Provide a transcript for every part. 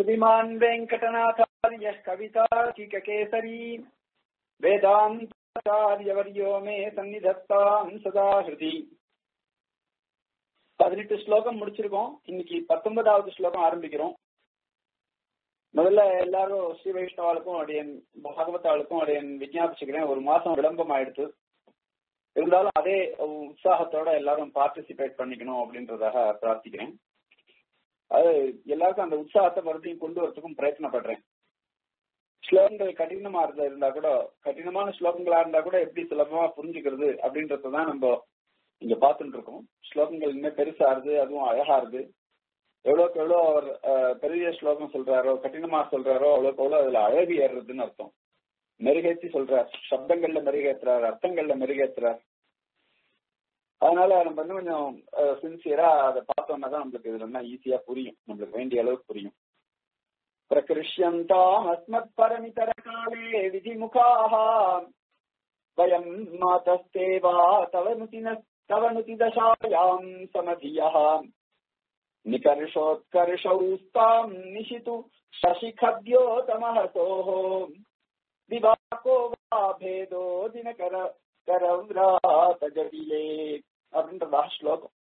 श्रीमान् वेङ्कटनाथार्यः कवितार्किककेसरी वेदान्ताचार्यवर्यो मे सन्निधत्ताम् सदा हृदि பதினெட்டு ஸ்லோகம் முடிச்சிருக்கோம் இன்னைக்கு பத்தொன்பதாவது ஸ்லோகம் ஆரம்பிக்கிறோம் முதல்ல எல்லாரும் ஸ்ரீ வைஷ்ணவாளுக்கும் அடையன் பாகவதாளுக்கும் அடையன் விஜயாபிச்சுக்கிறேன் ஒரு மாசம் விளம்பம் ஆயிடுத்து இருந்தாலும் அதே உற்சாகத்தோட எல்லாரும் பார்ட்டிசிபேட் பண்ணிக்கணும் அப்படின்றதாக பிரார்த்திக்கிறேன் அது எல்லாருக்கும் அந்த உற்சாகத்தை மறுபடியும் கொண்டு வரதுக்கும் பிரயத்னப்படுறேன் ஸ்லோகங்கள் கடினமா இருந்தா இருந்தா கூட கடினமான ஸ்லோகங்களா இருந்தா கூட எப்படி சுலபமா புரிஞ்சுக்கிறது அப்படின்றதான் நம்ம இங்க பார்த்துட்டு இருக்கோம் ஸ்லோகங்கள் இன்னும் பெருசா இருக்கு அதுவும் அழகா இருக்கு எவ்வளவுக்கு எவ்வளோ அவர் பெரிய ஸ்லோகம் சொல்றாரோ கடினமா சொல்றாரோ அவ்வளவுக்கு எவ்வளவு அதுல அழகு ஏறுறதுன்னு அர்த்தம் மெருகேற்றி சொல்றார் சப்தங்கள்ல மெருகேற்றுறார் அர்த்தங்கள்ல மெருகேற்றுறார் அதனால நம்ம இன்னும் கொஞ்சம் சின்சியரா அதை பார்த்தோம்னா தான் நம்மளுக்கு இதுல என்ன ஈஸியா புரியும் நம்மளுக்கு வேண்டிய அளவுக்கு புரியும் பிரகிருஷ்யந்தாம் அஸ்மத் பரமிதர காலே விதிமுகாः वयम् मातस्ते वा तव नुतिन तव नुतिदशायाम् समधियः निकर्षोत्कर्षौ स्ताम् निशितु शशिखद्योतमहसोः दिवाको वा भेदो दिनकर करव्रातजटिले அப்படின்றதா ஸ்லோகம்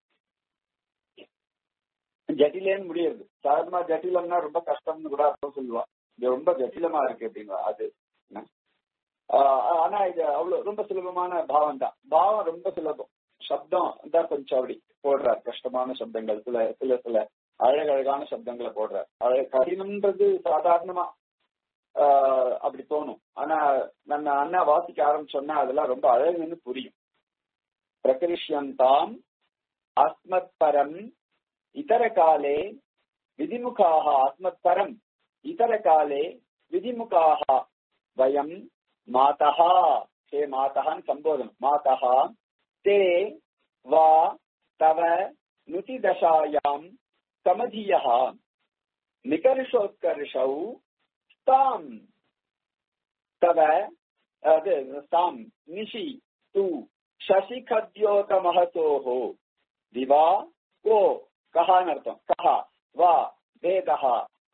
ஜட்டிலேன்னு முடியாது சாதாரணமா ஜட்டிலம்னா ரொம்ப கஷ்டம்னு கூட அர்த்தம் சொல்லுவா இது ரொம்ப ஜட்டிலமா இருக்கு அப்படின்னா அது ஆனா இது அவ்வளவு ரொம்ப சுலபமான பாவம் தான் பாவம் ரொம்ப சுலபம் சப்தம் தான் கொஞ்சம் அப்படி போடுறார் கஷ்டமான சப்தங்கள் சில சில சில அழகழகான சப்தங்களை போடுறார் அழ கடினம்ன்றது சாதாரணமா அப்படி தோணும் ஆனா நம்ம அண்ணா வாசிக்க ஆரம்பிச்சோம்னா அதெல்லாம் ரொம்ப அழகுன்னு புரியும் பிரகரிஷ்யந்தாம் அஸ்மத் பரம் இதர காலே விதிமுகாக அஸ்மத் பரம் இதர காலே விதிமுகாக வயம் मातः हे मातः सम्बोधन मातः ते वा तव नुतिदशायाम् समधियः निकर्षोत्कर्षौ ताम् तव ताम् निशि तु शशिखद्योतमहसोः दिवा को कः नर्थम् कः वा वेदः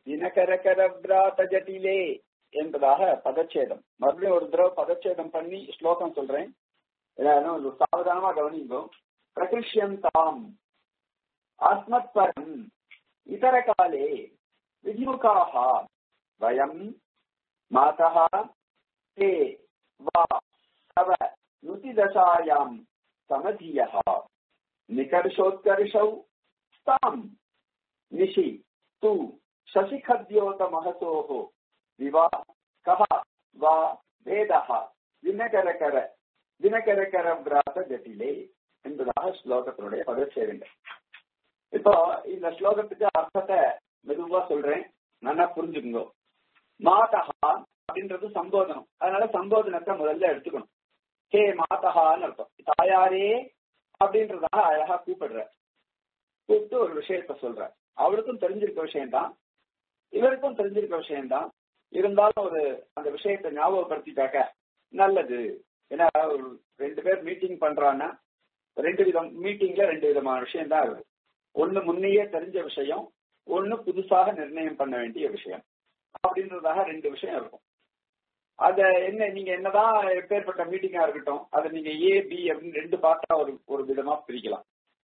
दिनकरकरव्रातजटिले என்பதாக பதச்சேதம் மறுபடியும் ஒரு தடவை பதச்சேதம் பண்ணி ஸ்லோகம் சொல்றேன் சாவதானமா கவனிங்கோ பிரகிருஷ்யந்தாம் அஸ்மத் பரம் இதர காலே விதிமுகாக வயம் மாதா தே வா தவ நுதிதசாயாம் சமதிய நிகர்ஷோத்கர்ஷௌ தாம் நிஷி து சசிகத்யோதமஹசோஹோ விவா கஹ வா வேதஹ தினகரகர தினகரகர பிராத ஜட்டிலே என்பதாக ஸ்லோகத்தினுடைய பதச்சேருங்க இப்போ இந்த ஸ்லோகத்துக்கு அர்த்தத்தை மெதுவா சொல்றேன் நல்லா புரிஞ்சுக்கோங்க மாதஹா அப்படின்றது சம்போதனம் அதனால சம்போதனத்தை முதல்ல எடுத்துக்கணும் ஹே மாதஹான்னு அர்த்தம் தாயாரே அப்படின்றதாக அழகா கூப்பிடுற கூப்பிட்டு ஒரு விஷயத்த சொல்ற அவளுக்கும் தெரிஞ்சிருக்க விஷயம்தான் இவருக்கும் தெரிஞ்சிருக்க விஷயம்தான் இருந்தாலும் ஒரு அந்த விஷயத்தை ஞாபகப்படுத்திட்டாக்க நல்லது ஏன்னா ஒரு ரெண்டு பேர் மீட்டிங் பண்றான்னா ரெண்டு விதம் மீட்டிங்ல ரெண்டு விதமான விஷயம் தான் இருக்கு ஒண்ணு முன்னையே தெரிஞ்ச விஷயம் ஒண்ணு புதுசாக நிர்ணயம் பண்ண வேண்டிய விஷயம் அப்படின்றதாக ரெண்டு விஷயம் இருக்கும் அத என்ன நீங்க என்னதான் எப்பேற்பட்ட மீட்டிங்கா இருக்கட்டும் அதை நீங்க ஏ பி அப்படின்னு ரெண்டு பார்ட்டா ஒரு ஒரு விதமா பிரிக்கலாம்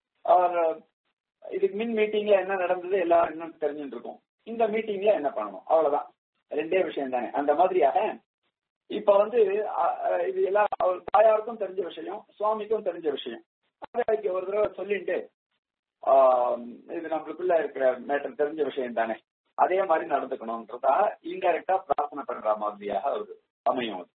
இதுக்கு மின் மீட்டிங்ல என்ன நடந்தது எல்லாரும் என்ன தெரிஞ்சுட்டு இருக்கோம் இந்த மீட்டிங்ல என்ன பண்ணணும் அவ்வளவுதான் ரெண்டே விஷயம் தானே அந்த மாதிரியாக இப்ப வந்து இது எல்லாம் அவர் தாயாருக்கும் தெரிஞ்ச விஷயம் சுவாமிக்கும் தெரிஞ்ச விஷயம் ஒரு தடவை சொல்லிட்டு இது நம்மளுக்குள்ள இருக்கிற மேட்டர் தெரிஞ்ச விஷயம் தானே அதே மாதிரி நடந்துக்கணும்ன்றதா இன்டைரக்டா பிரார்த்தனை பண்ற மாதிரியாக ஒரு அமையும் அது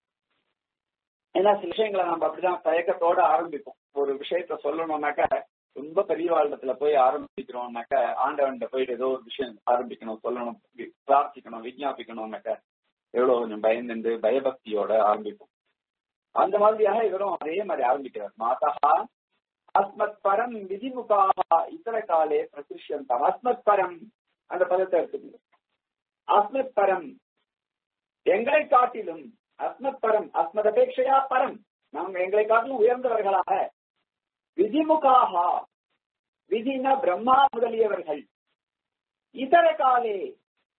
ஏன்னா சில விஷயங்களை நம்ம அப்படிதான் தயக்கத்தோட ஆரம்பிப்போம் ஒரு விஷயத்த சொல்லணும்னாக்க ரொம்ப பெரிய வாழ்டத்துல போய் ஆரம்பிக்கிறோம்னாக்க ஆண்டவன்கிட்ட போயிட்டு ஏதோ ஒரு விஷயம் ஆரம்பிக்கணும் சொல்லணும் பிரார்த்திக்கணும் விஜாபிக்கணும்னாக்க எவ்வளவு கொஞ்சம் பயந்துண்டு பயபக்தியோட ஆரம்பிப்போம் அந்த மாதிரியாக இவரும் அதே மாதிரி ஆரம்பிக்கிறார் மாதா அஸ்மத் பரம் விதிமுகாக இத்தர காலே பிரசிஷந்தம் அஸ்மத் பரம் அந்த பதத்தை எடுத்துக்கணும் அஸ்மத் பரம் எங்களை காட்டிலும் அஸ்மத் பரம் அஸ்மத் அபேட்சையா பரம் நாங்கள் எங்களை காட்டிலும் உயர்ந்தவர்களாக விதிமுகாக விதின பிரம்மா முதலியவர்கள் இதர காலே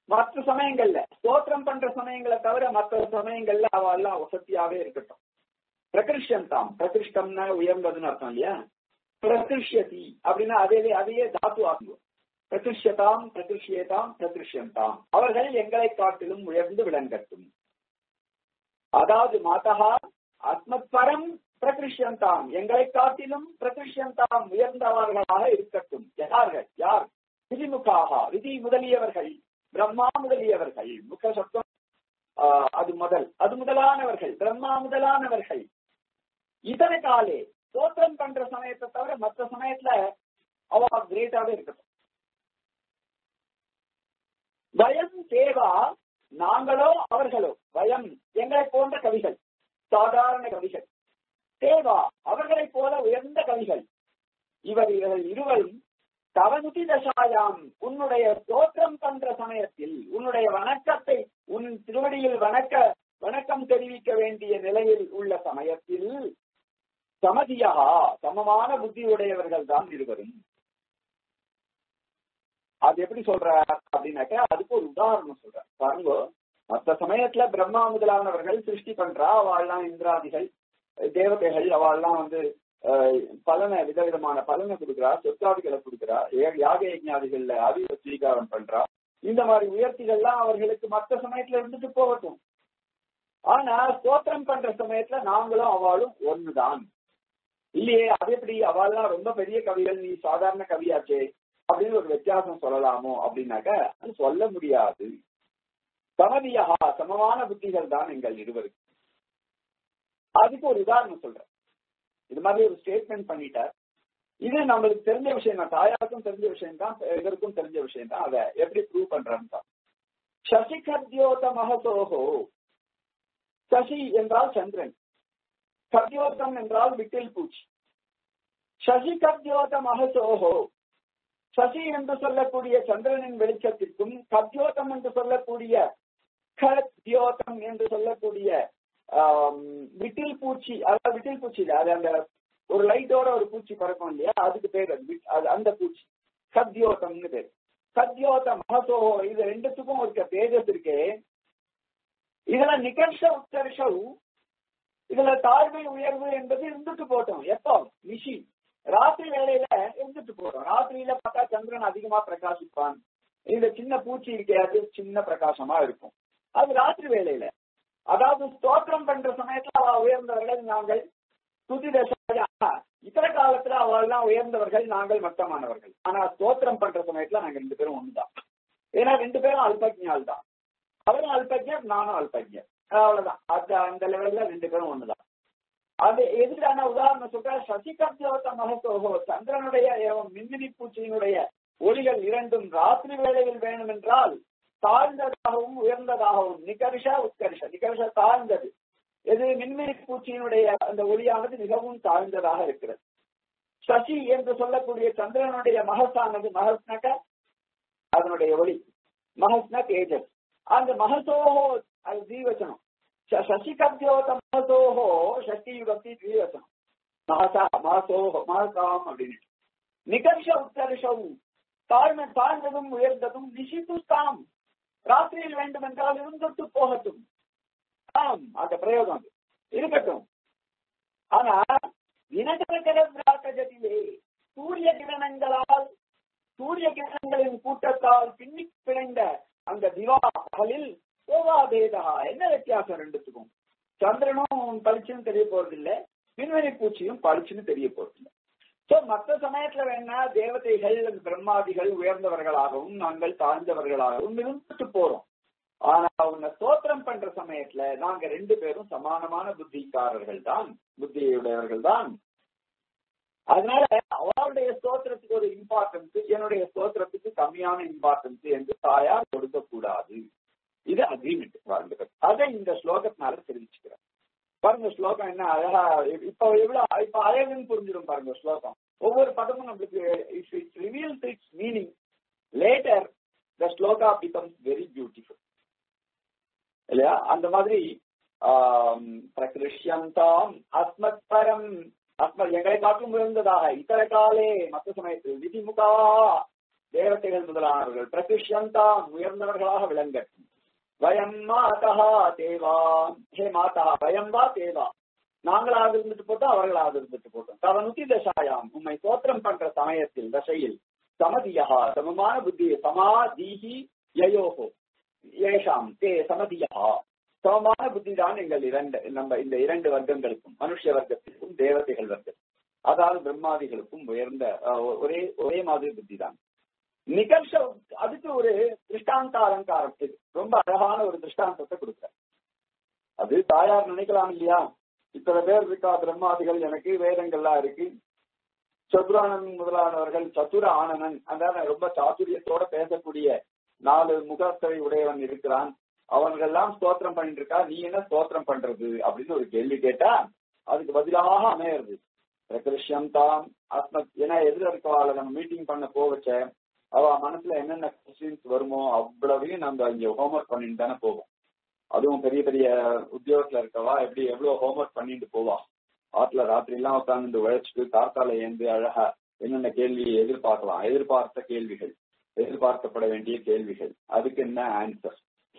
மற்ற சமயங்கள்ல ஸ்தோத்திரம் பண்ற சமயங்களை தவிர மற்ற சமயங்கள்ல அவ எல்லாம் வசதியாவே இருக்கட்டும் பிரகிருஷ்யந்தாம் பிரகிருஷ்டம்னா உயர்ந்ததுன்னு அர்த்தம் இல்லையா பிரகிருஷ்யதி அப்படின்னா அதே அதையே தாத்து ஆகுவோம் பிரகிருஷ்யதாம் பிரகிருஷ்யதாம் பிரகிருஷ்யந்தாம் அவர்கள் எங்களை காட்டிலும் உயர்ந்து விளங்கட்டும் அதாவது மாதா ஆத்மத்பரம் பிரகிருஷ்யந்தாம் எங்களை காட்டிலும் பிரகிருஷ்யந்தாம் உயர்ந்தவர்களாக இருக்கட்டும் யார்கள் யார் விதிமுகாக விதி முதலியவர்கள் பிரம்மா முதலியவர்கள் முக சப்தம் அது முதல் அது முதலானவர்கள் பிரம்மா முதலானவர்கள் இதர காலே தோற்றம் பண்ற சமயத்தை தவிர மற்ற சமயத்துல அவ கிரேட்டாவே இருக்கட்டும் பயம் தேவா நாங்களோ அவர்களோ பயம் எங்களை போன்ற கவிகள் சாதாரண கவிகள் தேவா அவர்களை போல உயர்ந்த கவிகள் இவர் இவர்கள் இருவரும் தவனுதி தசாயாம் உன்னுடைய தோற்றம் பண்ற சமயத்தில் உன்னுடைய வணக்கத்தை உன் திருவடியில் வணக்க வணக்கம் தெரிவிக்க வேண்டிய நிலையில் உள்ள சமயத்தில் சமதியா சமமான புத்தியுடையவர்கள் தான் இருவரும் அது எப்படி சொல்ற அப்படின்னாக்க அதுக்கு ஒரு உதாரணம் சொல்ற பாருங்க மற்ற சமயத்துல பிரம்மா முதலானவர்கள் சிருஷ்டி பண்றா அவள்லாம் இந்திராதிகள் தேவதைகள் அவள்லாம் வந்து பலனை விதவிதமான பலனை கொடுக்குறா சொத்தாதிகளை கொடுக்குறா யாக யஜ்ஞாதிகள்ல அறிவை ஸ்வீகாரம் பண்றா இந்த மாதிரி உயர்த்திகள்லாம் அவர்களுக்கு மற்ற சமயத்துல இருந்துட்டு போகட்டும் ஆனா ஸ்தோத்திரம் பண்ற சமயத்துல நாங்களும் அவளும் ஒண்ணுதான் இல்லையே அது எப்படி அவள்லாம் ரொம்ப பெரிய கவிகள் நீ சாதாரண கவியாச்சே அப்படின்னு ஒரு வித்தியாசம் சொல்லலாமோ அப்படின்னாக்க அது சொல்ல முடியாது சமதியா சமமான புத்திகள் தான் எங்கள் இருவருக்கு அதுக்கு ஒரு உதாரணம் சொல்றேன் இது மாதிரி ஒரு ஸ்டேட்மெண்ட் பண்ணிட்டார் இது நம்மளுக்கு தெரிஞ்ச விஷயம் தான் தாயாருக்கும் தெரிஞ்ச விஷயம் தான் இதற்கும் தெரிஞ்ச விஷயம் தான் அதை எப்படி ப்ரூவ் பண்றான்னு தான் சசி கத்யோத மகசோகோ சசி என்றால் சந்திரன் கத்யோதம் என்றால் விட்டில் பூச்சி சசி கத்யோத மகசோகோ சசி என்று சொல்லக்கூடிய சந்திரனின் வெளிச்சத்திற்கும் கத்யோதம் என்று சொல்லக்கூடிய கத்யோதம் என்று சொல்லக்கூடிய விட்டில் பூச்சி அதாவது விட்டில் பூச்சி இல்லை அது அந்த ஒரு லைட்டோட ஒரு பூச்சி பறக்கும் இல்லையா அதுக்கு பேர் அது அந்த பூச்சி கத்யோதம்னு பேர் கத்யோத மகசோகோ இது ரெண்டுத்துக்கும் இருக்க தேஜஸ் இருக்கே இதுல நிகர்ஷ உத்தர்ஷம் இதுல தாழ்மை உயர்வு என்பது இருந்துட்டு போட்டோம் எப்போ நிஷி ராத்திரி வேலையில இருந்துட்டு போறோம் ராத்திரியில பார்த்தா சந்திரன் அதிகமா பிரகாசிப்பான் இந்த சின்ன பூச்சி இருக்கே அது சின்ன பிரகாசமா இருக்கும் அது ராத்திரி வேலையில அதாவது ஸ்தோத்திரம் பண்ற சமயத்துல அவ உயர்ந்தவர்கள் நாங்கள் துதி தசா இத்தர காலத்துல அவள்லாம் உயர்ந்தவர்கள் நாங்கள் மட்டமானவர்கள் ஆனா ஸ்தோத்திரம் பண்ற சமயத்துல நாங்க ரெண்டு பேரும் ஒண்ணுதான் ஏன்னா ரெண்டு பேரும் அல்பஜ்ஞால் தான் அவரும் அல்பஜர் நானும் அல்பஜர் அவ்வளவுதான் அது அந்த லெவல்ல ரெண்டு பேரும் ஒண்ணுதான் அது எதுக்கான உதாரணம் சொல்ற சசிகத்யோத மகசோகோ சந்திரனுடைய மின்மினி பூச்சியினுடைய ஒளிகள் இரண்டும் ராத்திரி வேளையில் வேணும் என்றால் தாழ்ந்ததாகவும் உயர்ந்ததாகவும் நிகர்ஷா உத்கர்ஷ நிகர்ஷ தாழ்ந்தது எது மின்மினி பூச்சியினுடைய அந்த ஒளியானது மிகவும் தாழ்ந்ததாக இருக்கிறது சசி என்று சொல்லக்கூடிய சந்திரனுடைய மகசானது மகஸ்னக அதனுடைய ஒளி மகஸ்ன தேஜஸ் அந்த மகசோகோ அது தீவச்சனம் சசிகத்யோத மகசோகோ சக்தி யுகத்தி தீவச்சனம் மகசா மகசோகோ மகசாம் அப்படின்னு நிகர்ஷ உத்கர்ஷவும் தாழ்மை தாழ்ந்ததும் உயர்ந்ததும் நிஷித்து தாம் ராத்திரியில் வேண்டும் என்றால் இருந்துட்டு போகட்டும் ஆம் அந்த பிரயோகம் இருக்கட்டும் ஆனா தினகரகரத்திலே சூரிய கிரணங்களால் சூரிய கிரணங்களின் கூட்டத்தால் பின்னி பிணைந்த அந்த திவா பகலில் கோவாபேதா என்ன வித்தியாசம் ரெண்டுத்துக்கும் சந்திரனும் பளிச்சுன்னு தெரிய போறதில்லை மின்வெளி பூச்சியும் பளிச்சுன்னு தெரிய போறதில்லை சோ மற்ற சமயத்துல வேணா தேவதைகள் பிரம்மாதிகள் உயர்ந்தவர்களாகவும் நாங்கள் தாழ்ந்தவர்களாகவும் இருந்துட்டு போறோம் ஆனா அவங்க ஸ்தோத்திரம் பண்ற சமயத்துல நாங்க ரெண்டு பேரும் சமானமான புத்திக்காரர்கள் தான் புத்தியுடையவர்கள் தான் அதனால அவளுடைய ஸ்தோத்திரத்துக்கு ஒரு இம்பார்ட்டன்ஸ் என்னுடைய ஸ்தோத்திரத்துக்கு கம்மியான இம்பார்ட்டன்ஸ் என்று தாயார் கொடுக்க கூடாது இது அக்ரிமெண்ட் வாழ்ந்துகள் அதை இந்த ஸ்லோகத்தினால தெரிவிச்சுக்கிறேன் பாருங்க ஸ்லோகம் என்ன அழகா இப்ப எவ்வளவு இப்ப அழகுன்னு புரிஞ்சிடும் பாருங்க ஸ்லோகம் ஒவ்வொரு பதமும் நம்மளுக்கு it's it's reveals its meaning later the shloka becomes very beautiful இல்லையா அந்த மாதிரி பிரகிருஷ்யந்தாம் அஸ்மத் பரம் அஸ்மத் எங்களை காட்டும் உயர்ந்ததாக இத்தர காலே மற்ற சமயத்தில் விதிமுகா தேவதைகள் முதலானவர்கள் பிரதிஷ்யந்தாம் உயர்ந்தவர்களாக விளங்கட்டும் வயம் மாதா தேவா ஹே மாதா வயம் வா தேவா நாங்களாக இருந்துட்டு போட்டோம் அவர்களாக இருந்துட்டு போட்டோம் தவனுத்தி தசாயாம் உண்மை தோற்றம் பண்ற சமயத்தில் தசையில் சமதியா சமமான புத்தி சமாதீஹி யயோகோ ஏஷாம் தே சமதியா சமமான புத்தி தான் எங்கள் இரண்டு நம்ம இந்த இரண்டு வர்க்கங்களுக்கும் மனுஷ வர்க்கத்திற்கும் தேவதைகள் வர்க்கம் அதாவது பிரம்மாதிகளுக்கும் உயர்ந்த ஒரே ஒரே மாதிரி புத்தி தான் நிகழ்ச்ச அதுக்கு ஒரு திருஷ்டாந்த அலங்காரம் இது ரொம்ப அழகான ஒரு திருஷ்டாந்தத்தை கொடுக்குற அது தாயார் நினைக்கலாம் இல்லையா இத்தனை பேர் இருக்கா பிரம்மாதிகள் எனக்கு வேதங்கள்லாம் இருக்கு சதுரானன் முதலானவர்கள் சதுர ஆனனன் அதாவது ரொம்ப சாதுரியத்தோட பேசக்கூடிய நாலு முகத்தை உடையவன் இருக்கிறான் அவன்கெல்லாம் ஸ்தோத்திரம் பண்ணிட்டு இருக்கா நீ என்ன ஸ்தோத்திரம் பண்றது அப்படின்னு ஒரு கேள்வி கேட்டா அதுக்கு பதிலாக அமையிறது பிரகிருஷ்யம் தான் அஸ்மத் ஏன்னா எதிர இருக்கவாள நம்ம மீட்டிங் பண்ண போவச்ச அவ மனசுல என்னென்ன கொஸ்டின்ஸ் வருமோ அவ்வளவையும் நம்ம இங்க ஹோம்ஒர்க் பண்ணிட்டு தானே போவோம் அதுவும் பெரிய பெரிய உத்தியோகத்துல இருக்கவா எப்படி எவ்வளவு ஹோம்ஒர்க் பண்ணிட்டு போவா ஆத்துல ராத்திரி எல்லாம் உட்காந்து உழைச்சிட்டு கார்த்தால ஏந்து அழகா என்னென்ன கேள்வி எதிர்பார்க்கலாம் எதிர்பார்த்த கேள்விகள் எதிர்பார்க்கப்பட வேண்டிய கேள்விகள் அதுக்கு என்ன ஆன்சர்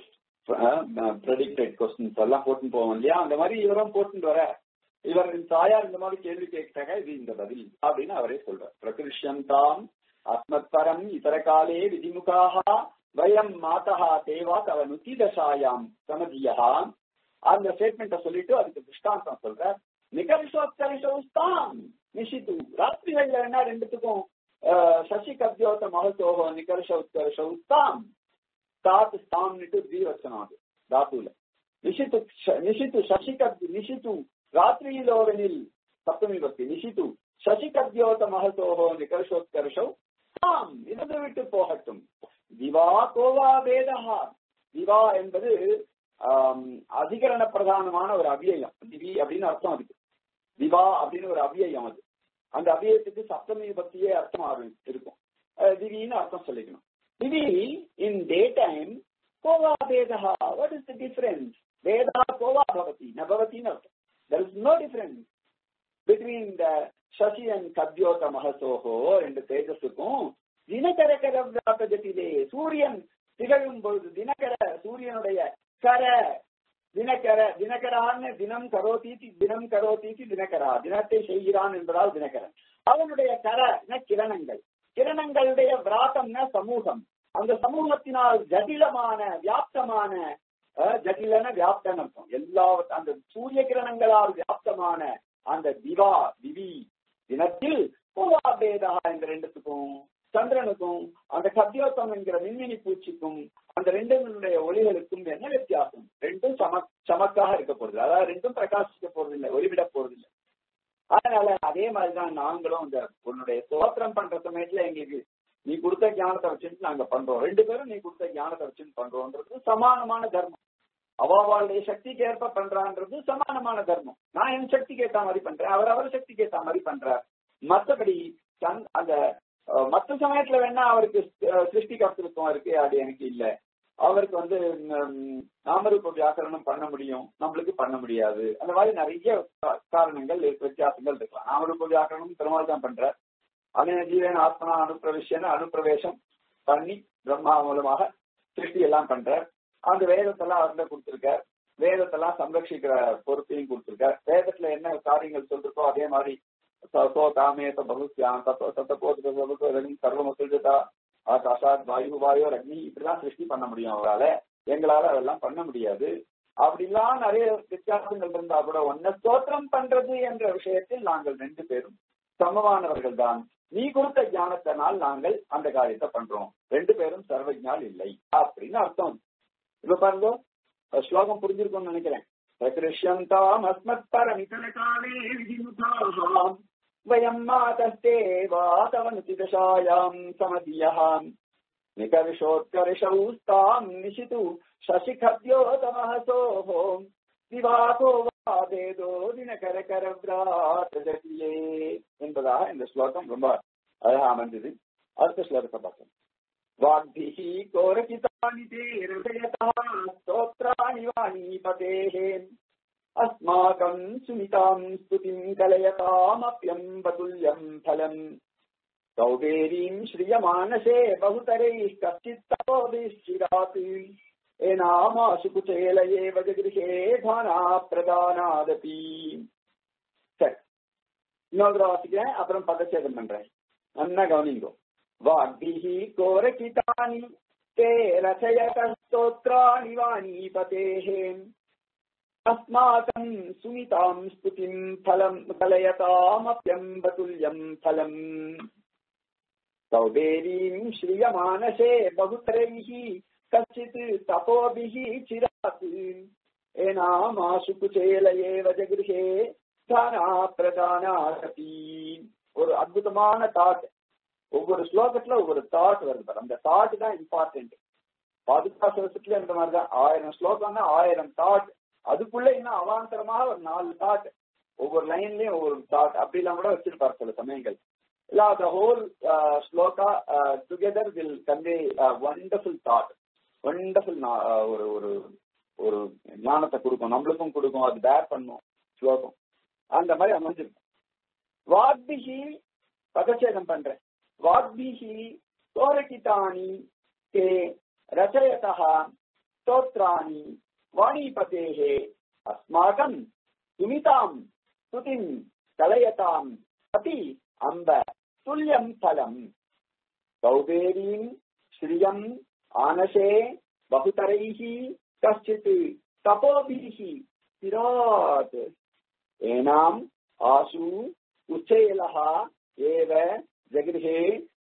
ப்ரெடிக்டட் கொஸ்டின்ஸ் எல்லாம் போட்டுன்னு போவோம் இல்லையா அந்த மாதிரி இவரும் போட்டுட்டு வர இவர் தாயார் இந்த மாதிரி கேள்வி கேட்டாங்க இது இந்த பதில் அப்படின்னு அவரே சொல்றார் பிரகிருஷ்யம் தாம் அஸ்மத் பரம் இதர காலே விதிமுகாக வயம் மாதா தேவா தவ நுத்தி தசாயாம் சமதியா அந்த ஸ்டேட்மெண்ட்டை சொல்லிட்டு அதுக்கு திருஷ்டாந்தம் சொல்ற நிகர்ஷோத்கர்ஷோஸ்தாம் நிஷித்து ராத்திரிகள்ல என்ன ரெண்டுத்துக்கும் சசி கத்யோத்த மகத்தோகோ நிகர்ஷ உத்கர்ஷோஸ்தாம் தாத்து ஸ்தாம்னுட்டு தீவச்சனம் அது தாத்துல நிஷித்து நிஷித்து சசி கத் நிஷித்து ராத்திரியிலோவெனில் சப்தமி பக்தி நிஷித்து சசி கத்யோத மகத்தோகோ நிகர்ஷோத்கர்ஷௌ தாம் இருந்து விட்டு போகட்டும் திவா கோவா வேதா திவா என்பது அதிகரண பிரதானமான ஒரு அபியம் திவி அப்படின்னு அர்த்தம் அதுக்கு திவா அப்படின்னு ஒரு அபியம் அது அந்த அபியத்துக்கு சப்தமி பக்தியே அர்த்தம் இருக்கும் திவின்னு அர்த்தம் சொல்லிக்கணும் திவி இன் டே டைம் கோவா வேதா வாட் இஸ் த டிஃபரன்ஸ் வேதா கோவா பவதி ந பவத்தின்னு அர்த்தம் there is no difference between the shashi and khadyota மகசோகோ ரெண்டு தேஜஸுக்கும் தினகர கரவியாபகத்திலே சூரியன் திகழும் பொழுது தினகர சூரியனுடைய கர தினகர தினகரான்னு தினம் கரோதீதி தினம் கரோதீதி தினகரா தினத்தை செய்கிறான் என்பதால் தினகரன் அவனுடைய கர கிரணங்கள் கிரணங்களுடைய விராத்தம்ன சமூகம் அந்த சமூகத்தினால் ஜடிலமான வியாப்தமான ஜடிலன வியாப்தன் அர்த்தம் எல்லா அந்த சூரிய கிரணங்களால் வியாப்தமான அந்த திவா திவி தினத்தில் பூவாபேதா என்ற ரெண்டுத்துக்கும் சந்திரனுக்கும் அந்த கத்தியோத்தம் என்கிற மின்மினி பூச்சிக்கும் அந்த ரெண்டுடைய ஒளிகளுக்கும் என்ன வித்தியாசம் ரெண்டும் சம சமக்காக இருக்க போறது அதாவது ரெண்டும் பிரகாசிக்க போறது இல்லை ஒளிவிட போறது இல்லை அதனால அதே மாதிரிதான் நாங்களும் இந்த உன்னுடைய சோத்திரம் பண்ற சமயத்துல எங்களுக்கு நீ கொடுத்த ஞானத்தை வச்சுட்டு நாங்க பண்றோம் ரெண்டு பேரும் நீ கொடுத்த ஞானத்தை வச்சுட்டு பண்றோம்ன்றது சமானமான தர்மம் அவாவாளுடைய சக்திக்கு ஏற்ப பண்றான்றது சமானமான தர்மம் நான் என் சக்திக்கு ஏத்த மாதிரி பண்றேன் அவர் அவர் சக்திக்கு ஏத்த மாதிரி பண்றார் மற்றபடி அந்த மற்ற சமயத்துல வேணா அவருக்கு சிருஷ்டி கருத்துருக்கம் இருக்கு அது எனக்கு இல்ல அவருக்கு வந்து நாமரூப வியாக்கரணம் பண்ண முடியும் நம்மளுக்கு பண்ண முடியாது அந்த மாதிரி நிறைய காரணங்கள் வித்தியாசங்கள் இருக்கலாம் நாமரூப வியாக்கரணம் பெருமாள் தான் பண்ற அதே ஜீவன் ஆத்மனா அனுப்பிரவேசன அனுப்பிரவேசம் பண்ணி பிரம்மா மூலமாக சிருஷ்டி எல்லாம் பண்ற அந்த வேதத்தெல்லாம் அவர்கிட்ட கொடுத்திருக்கார் வேதத்தெல்லாம் சம்ரட்சிக்கிற பொறுப்பையும் கொடுத்திருக்கார் வேதத்துல என்ன காரியங்கள் சொல்றதோ அதே மாதிரி சோ காமேத பகுஸ்யான் தத்தோ சத்தப்போது சர்வமசுஜதா ஆகாஷாத் வாயு வாயோ அக்னி இப்படிதான் சிருஷ்டி பண்ண முடியும் அவரால எங்களால அதெல்லாம் பண்ண முடியாது அப்படிலாம் நிறைய வித்தியாசங்கள் இருந்தா கூட ஒன்ன ஸ்தோத்திரம் பண்றது என்ற விஷயத்தில் நாங்கள் ரெண்டு பேரும் சமமானவர்கள் தான் நீ கொடுத்த ஞானத்தினால் நாங்கள் அந்த காரியத்தை பண்றோம் ரெண்டு பேரும் சர்வஜால் இல்லை அப்படின்னு அர்த்தம் இப்ப பாருங்க ஸ்லோகம் புரிஞ்சிருக்கும்னு நினைக்கிறேன் பிரகிருஷ்யந்தாம் அஸ்மத் பரமிதனகாலே விதிமுதாம் வயம் மாதஸ்தே வாதவனுதிதசாயாம் சமதியஹாம் நிகர்ஷோத்கர்ஷௌ ஸ்தாம் நிஷிது சசிகத்யோதமஹசோः விவாகோ வாதேதோ தினகர கரவிராத்தஜகியே என்பதாக இந்த ஸ்லோகம் ரொம்ப அழகா அமைஞ்சது அடுத்த ஸ்லோகத்தை பார்ப்போம் वाग्भिः कोरचितानि ते हृदयतः स्तोत्राणि वाणीपतेः अस्माकम् सुमिताम् स्तुतिम् कलयतामप्यम्बतुल्यम् फलम् कौबेरीम् श्रियमानसे बहुतरैः कश्चित्तपोभिश्चिरात् एनामाशु कुचेल एव जगृहे धाना प्रदानादपि சரி இன்னொரு தடவை வாசிக்கிறேன் அப்புறம் பதச்சேதம் பண்றேன் நல்லா கவனிங்கோ வாக்பிஹி கோரகிதானி ते रचयतस्तोत्राणि वाणीपतेः अस्माकम् सुमिताम् स्तुतिम् फलम् कलयतामप्यम्बतुल्यम् फलम् सौबेरीम् श्रियमानसे बहुतरैः कश्चित् तपोभिः चिरात् एनामाशु कुचेल एव जगृहे தானா பிரதானாதி ஒரு அற்புதமான தாட் ஒவ்வொரு ஸ்லோகத்துல ஒவ்வொரு தாட் வருது பாரு. அந்த தாட் தான் இம்பார்ட்டன்ட் பாதுகாசத்துல இந்த மாதிரி தான் ஆயிரம் ஸ்லோகம்னா ஆயிரம் தாட் அதுக்குள்ள இன்னும் அவாந்தரமாக ஒரு நாலு தாட் ஒவ்வொரு லைன்லயும் ஒவ்வொரு தாட் அப்படிலாம் கூட வச்சிருப்பார் சில சமயங்கள் இல்ல the whole shloka together will convey wonderful thought wonderful ஒரு ஒரு ஒரு ஞானத்தை கொடுக்கும் நம்மளுக்கும் கொடுக்கும் அது பேர் பண்ணும் ஸ்லோகம் அந்த மாதிரி அமைஞ்சிருக்கும் வாக்பிஹி பதச்சேதம் பண்றேன் வாக்பிஹி சோரகிதானி தே ரச்சயதः स्तोत्राणि वाणीपतेः अस्माकम् सुमिताम् स्तुतिम् कलयताम् अपि अम्ब तुल्यम् फलम् सौबेरीम् श्रियम् आनशे बहुतरैः कश्चित् तपोभिः स्थिरात् एनाम् आशु उच्चैलः एव जगृहे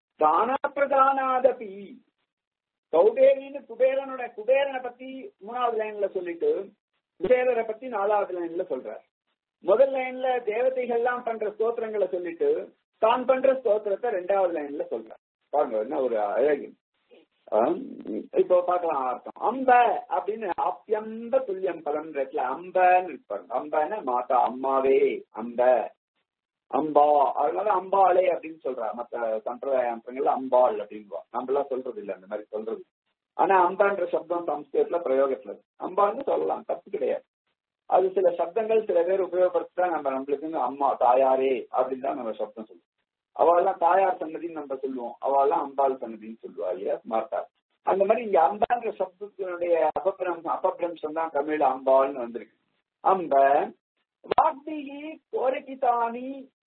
தானப்பிரதானாதபி கௌபேரின்னு குபேரனோட குபேரனை பத்தி மூணாவது லைன்ல சொல்லிட்டு குபேரரை பத்தி நாலாவது லைன்ல சொல்றார் முதல் லைன்ல தேவதைகள்லாம் பண்ற ஸ்தோத்திரங்களை சொல்லிட்டு தான் பண்ற ஸ்தோத்திரத்தை ரெண்டாவது லைன்ல சொல்றார் பாருங்க என்ன ஒரு அழகு ஆம், இப்போ பார்க்கலாம் அர்த்தம் அம்ப அப்படின்னு ஆப்யம்ப துல்லியம் பலம் இருக்குல்ல அம்பன்னு இருப்பாங்க அம்பன்னு மாதா அம்மாவே அம்ப அம்பா அதனால அம்பாளே அப்படின்னு சொல்றா மத்த சம்பிரதாய அம்சங்கள்ல அம்பாள் அப்படின்பா நம்மளாம் சொல்றது இல்ல அந்த மாதிரி சொல்றது ஆனா அம்பான்ற சப்தம் சம்ஸ்கிருதத்துல பிரயோகத்துல இருக்கு. அம்பான்னு சொல்லலாம் தப்பு கிடையாது அது சில சப்தங்கள் சில பேர் உபயோகப்படுத்தா நம்ம நம்மளுக்கு அம்மா தாயாரே அப்படின்னு தான் நம்ம சப்தம் சொல்லுவோம் அவெல்லாம் தாயார் சன்னதின்னு நம்ம சொல்லுவோம் அவெல்லாம் அம்பாள் சன்னதின்னு சொல்லுவா இல்லையா ஸ்மார்ட்டா அந்த மாதிரி இங்க அம்பான்ற சப்தத்தினுடைய அபபிரம்சம் அபபிரம்சம் தான் தமிழ்ல அம்பாள்னு வந்திருக்கு அம்ப வாக்திகி கோரகிதானி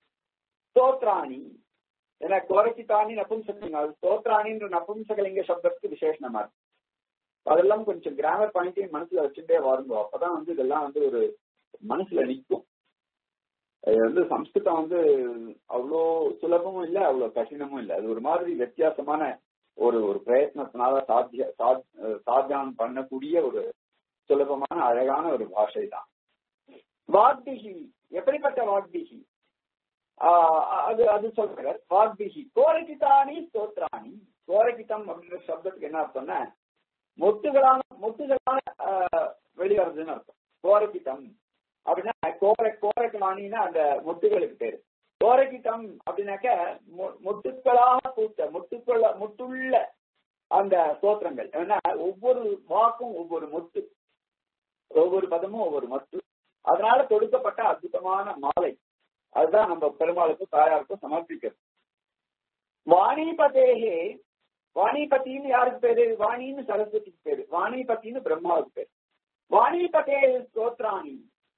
ஸ்தோத்ராணி ஏன்னா கோரகிதானி நபும்சகலிங்க அது ஸ்தோத்ராணின்ற நபும்சகலிங்க சப்தத்துக்கு விசேஷமா இருக்கு அதெல்லாம் கொஞ்சம் கிராமர் பாயிண்டையும் மனசுல வச்சுட்டே வருங்க அப்பதான் வந்து இதெல்லாம் வந்து ஒரு மனசுல நிற்கும் அது வந்து சம்ஸ்கிருதம் வந்து அவ்வளோ சுலபமும் இல்லை அவ்வளோ கடினமும் இல்லை அது ஒரு மாதிரி வித்தியாசமான ஒரு ஒரு பிரயத்னத்தினால சாத்திய சாத்- சாத்தியம் பண்ணக்கூடிய ஒரு சுலபமான அழகான ஒரு பாஷை தான் வாக்பிகி எப்படிப்பட்ட வாக்பிகி ஆஹ் அது அது சொல்றார் வாக்பிகி கோரகிதானி ஸ்தோத்ராணி கோரகிதம் அப்படின்ற சப்தத்துக்கு என்ன அர்த்தம்னா மொட்டுகளான மொட்டுகளான ஆஹ் வெளிவருதுன்னு அர்த்தம் கோரகிதம் அப்படின்னா கோர கோரகிமானின்னா அந்த மொட்டுகளுக்கு பேரு கோரகிதம் அப்படின்னாக்க மொ- மொட்டுக்களாக பூத்த மொட்டுக்கள மொட்டுள்ள அந்த ஸ்தோத்திரங்கள் ஏன்னா ஒவ்வொரு வாக்கும் ஒவ்வொரு மொட்டு ஒவ்வொரு பதமும் ஒவ்வொரு மொட்டு அதனால தொடுக்கப்பட்ட அற்புதமான மாலை அதுதான் நம்ம பெருமாளுக்கும் தாயாருக்கும் சமர்ப்பிக்கிறது வாணிபதேகே வாணிபத்தின்னு யாருக்கு பேரு வாணின்னு சரஸ்வதிக்கு பேரு வாணிபத்தின்னு பிரம்மாவுக்கு பேரு வாணிபதே ஸ்தோத்ராணி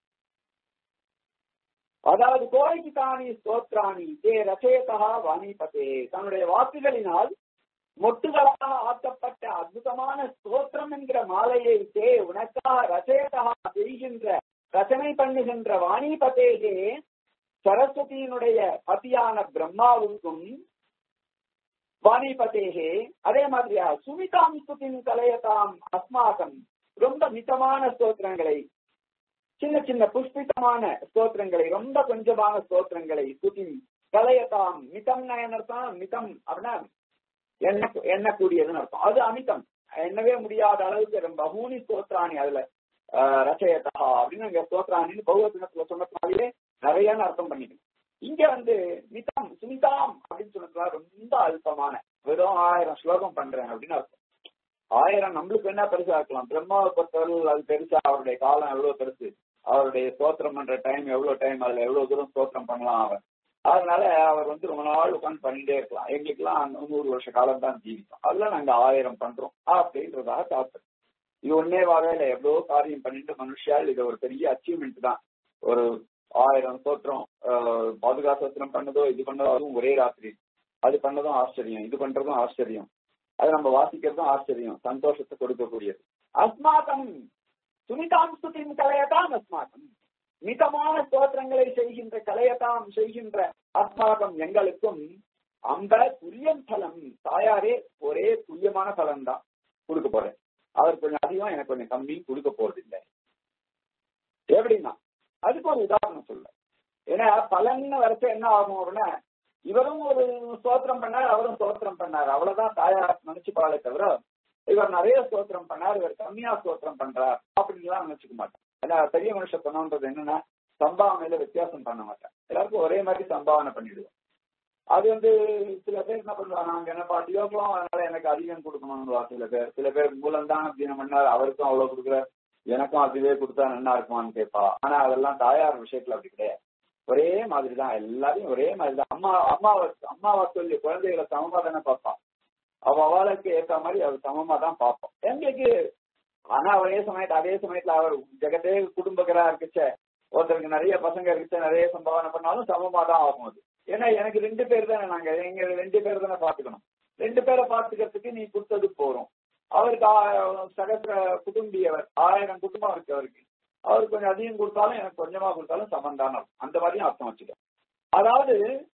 அதாவது கோரைக்கு தானி ஸ்தோத்ராணி தே ரச்சயதா வாணிபதே தன்னுடைய வாக்குகளினால் மொட்டுகளாக ஆக்கப்பட்ட அற்புதமான ஸ்தோத்திரம் என்கிற மாலையை தே உனக்காக ரச்சயதா செய்கின்ற ரச்சனை பண்ணுகின்ற வாணிபதேகே சரஸ்வதியினுடைய பதியான பிரம்மாவுக்கும் வாணிபதேகே அதே மாதிரியா சுமிதாம் ஸ்துதின் கலையதாம் அஸ்மாகம் ரொம்ப மிதமான ஸ்தோத்திரங்களை சின்ன சின்ன புஷ்பிதமான ஸ்தோத்திரங்களை ரொம்ப கொஞ்சமான ஸ்தோத்திரங்களை ஸ்துதி கலையதாம் மிதம் அர்த்தம் மிதம் அப்படின்னா எண்ண எண்ணக்கூடியதுன்னு அர்த்தம் அது அமிதம் எண்ணவே முடியாத அளவுக்கு ரொம்ப பகூனி ஸ்தோத்ராணி அதுல ஆஹ், ரச்சயதா அப்படின்னு இங்க ஸ்தோத்ராணின்னு பௌவத்தினத்துல சொன்னதுனாலேயே நிறைய அர்த்தம் பண்ணிக்கணும் இங்க வந்து மிதம் சுமிதாம் அப்படின்னு சொன்னதுனால ரொம்ப அல்பமான வெறும் ஆயிரம் ஸ்லோகம் பண்றேன் அப்படின்னு அர்த்தம் ஆயிரம் நம்மளுக்கு என்ன பெருசா இருக்கலாம் பிரம்மாவை பொறுத்தவரை அது பெருசா அவருடைய காலம் எவ்வளவு பெருசு அவருடைய ஸ்தோத்திரம் பண்ற டைம் எவ்வளவு டைம் அதுல எவ்வளவு தூரம் ஸ்தோத்திரம் பண்ணலாம் அவன் அதனால அவர் வந்து ரொம்ப நாள் உட்காந்து பண்ணிட்டே இருக்கலாம் எங்களுக்கெல்லாம் நூறு வருஷ காலம் தான் ஜீவிக்கும் அதெல்லாம் நாங்க ஆயிரம் பண்றோம் அப்படின்றதாக தாத்தம் இது ஒன்னே வகையில எவ்வளவு காரியம் பண்ணிட்டு மனுஷால் இது ஒரு பெரிய அச்சீவ்மெண்ட் தான் ஒரு ஆயிரம் சோத்திரம் பாதுகா சோத்திரம் பண்ணதோ இது பண்ணதோ அதுவும் ஒரே ராத்திரி அது பண்ணதும் ஆச்சரியம் இது பண்றதும் ஆச்சரியம் அது நம்ம வாசிக்கிறதும் ஆச்சரியம் சந்தோஷத்தை கொடுக்கக்கூடியது அஸ்மாக்கம் சுனிதாம் ஸ்துதின் கலையதான் அஸ்மாக்கம் மிதமான ஸ்தோத்திரங்களை செய்கின்ற கலையதாம் செய்கின்ற அஸ்மாகம் எங்களுக்கும் அந்த துல்லியம் பலம் தாயாரே ஒரே துல்லியமான பலன் தான் கொடுக்க போறேன் அவர் கொஞ்சம் அதிகம் எனக்கு கொஞ்சம் கம்மி கொடுக்க போறது இல்லை எப்படின்னா அதுக்கு ஒரு உதாரணம் சொல்ல ஏன்னா பலன்னு வரச்ச என்ன ஆகும் அப்படின்னா இவரும் ஒரு ஸ்தோத்திரம் பண்ணார் அவரும் ஸ்தோத்திரம் பண்ணார் அவ்வளவுதான் தாயார் நினைச்சுப்பாளே தவிர இவர் நிறைய ஸ்தோத்திரம் பண்ணார் இவர் கம்மியா ஸ்தோத்திரம் பண்றார் அப்படின்லாம் நினைச்சுக்க மாட்டேன் ஏன்னா பெரிய மனுஷத்தனம்ன்றது என்னன்னா சம்பாவனையில வித்தியாசம் பண்ண மாட்டேன் எல்லாருக்கும் ஒரே மாதிரி சம்பாவனை பண்ணிடுவோம் அது வந்து சில பேர் என்ன பண்ணுவாங்க நாங்க என்ன பாட்டியோக்கலாம் அதனால எனக்கு அதிகம் கொடுக்கணும்னு சில பேர் சில பேர் மூலம் தான் தினம் பண்ணார் அவருக்கும் அவ்வளவு கொடுக்குற எனக்கும் அதுவே கொடுத்தா நல்லா இருக்குமான்னு கேட்பா ஆனா அதெல்லாம் தாயார் விஷயத்துல அப்படி கிடையாது ஒரே மாதிரி தான் எல்லாரையும் ஒரே மாதிரி தான் அம்மா அம்மாவை அம்மாவை சொல்லி குழந்தைகளை சமமா தானே பார்ப்பா அவ அவளுக்கு ஏற்ற மாதிரி அவர் சமமா தான் பார்ப்போம் எங்களுக்கு ஆனா ஒரே சமயத்துல அதே சமயத்துல அவர் ஜெகத்தே குடும்பக்கரா இருக்குச்ச ஒருத்தருக்கு நிறைய பசங்க இருக்குச்ச நிறைய சம்பாவனை பண்ணாலும் சமமா தான் ஆகும் அது ஏன்னா எனக்கு ரெண்டு பேர் தானே நாங்க எங்க ரெண்டு பேர் தானே பாத்துக்கணும் ரெண்டு பேரை பாத்துக்கிறதுக்கு நீ கொடுத்தது போறோம் அவருக்கு சகசிர குடும்பியவர் ஆயிரம் குடும்பம் இருக்கு அவருக்கு அவருக்கு கொஞ்சம் அதிகம் கொடுத்தாலும் எனக்கு கொஞ்சமா கொடுத்தாலும் சமந்தான அந்த மாதிரியும் அர்த்தம் வச்சுக்க அதாவது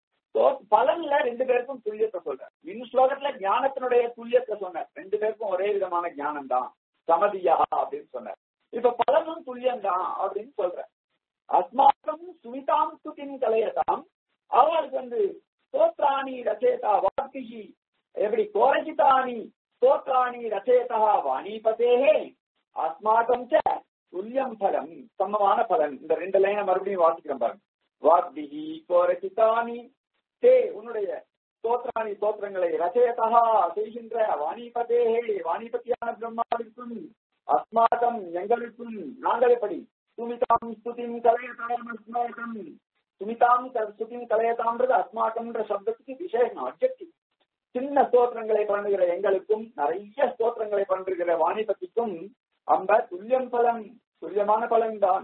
பலன்ல ரெண்டு பேருக்கும் துல்லியத்தை சொல்றேன் மின் ஸ்லோகத்துல ஞானத்தினுடைய துல்லியத்தை சொன்னேன் ரெண்டு பேருக்கும் ஒரே விதமான ஞானம் தான் சமதியா அப்படின்னு சொன்னார் இப்ப பலனும் துல்லியம் தான் அப்படின்னு சொல்றேன் அஸ்மாக்கம் சுமிதாம் சுதின் கலையதாம் அவளுக்கு வந்து ஸ்தோத்ராணி ரச்சேதா வார்த்திகி எப்படி கோரஜிதானி ஸ்தோத்ராணி ரச்சேதா வாணிபதேஹே அஸ்மாக்கம் ச துல்லியம் பலம் சமமான பலன் இந்த ரெண்டு லைனை மறுபடியும் வாசிக்கிறேன் பாருங்க வாக்திகி கோரச்சிதானி தே உன்னுடைய ஸ்தோத்ராணி ஸ்தோத்திரங்களை ரச்சயதா செய்கின்ற வாணிபதேஹே வாணிபத்தியான பிரம்மாவிற்கும் அஸ்மாக்கம் எங்களுக்கும் நாங்கள் எப்படி சுமிதாம் ஸ்துதிம் கலையதாம் அஸ்மாக்கம் சுமிதாம் ஸ்துதிம் கலையதாம்ன்றது அஸ்மாக்கம்ன்ற சப்தத்துக்கு விசேஷம் அப்ஜெக்டிவ் சின்ன ஸ்தோத்திரங்களை பண்ணுகிற எங்களுக்கும் நிறைய ஸ்தோத்திரங்களை பண்ணுகிற வாணிபத்திக்கும் அந்த துல்லியம் பலன் துல்லியமான பலன் தான்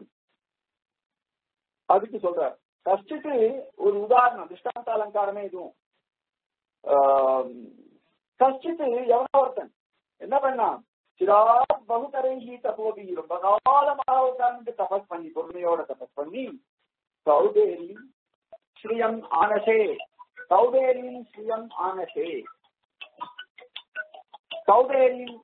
அதுக்கு சொல்றார் கஷ்டித்து ஒரு உதாரணம் திருஷ்டாந்த அலங்காரமே இதுவும் கஷ்டித்து எவனோ ஒருத்தன் என்ன பண்ணா சிராத் பகுதரைஹி தபோபி ரொம்ப காலமாக உட்கார்ந்து தபஸ் பண்ணி பொறுமையோட தபஸ் பண்ணி சௌதேரி ஸ்ரீயம் ஆனசே சௌதேரியின் ஸ்ரீயம் ஆனசே சௌதேரியின்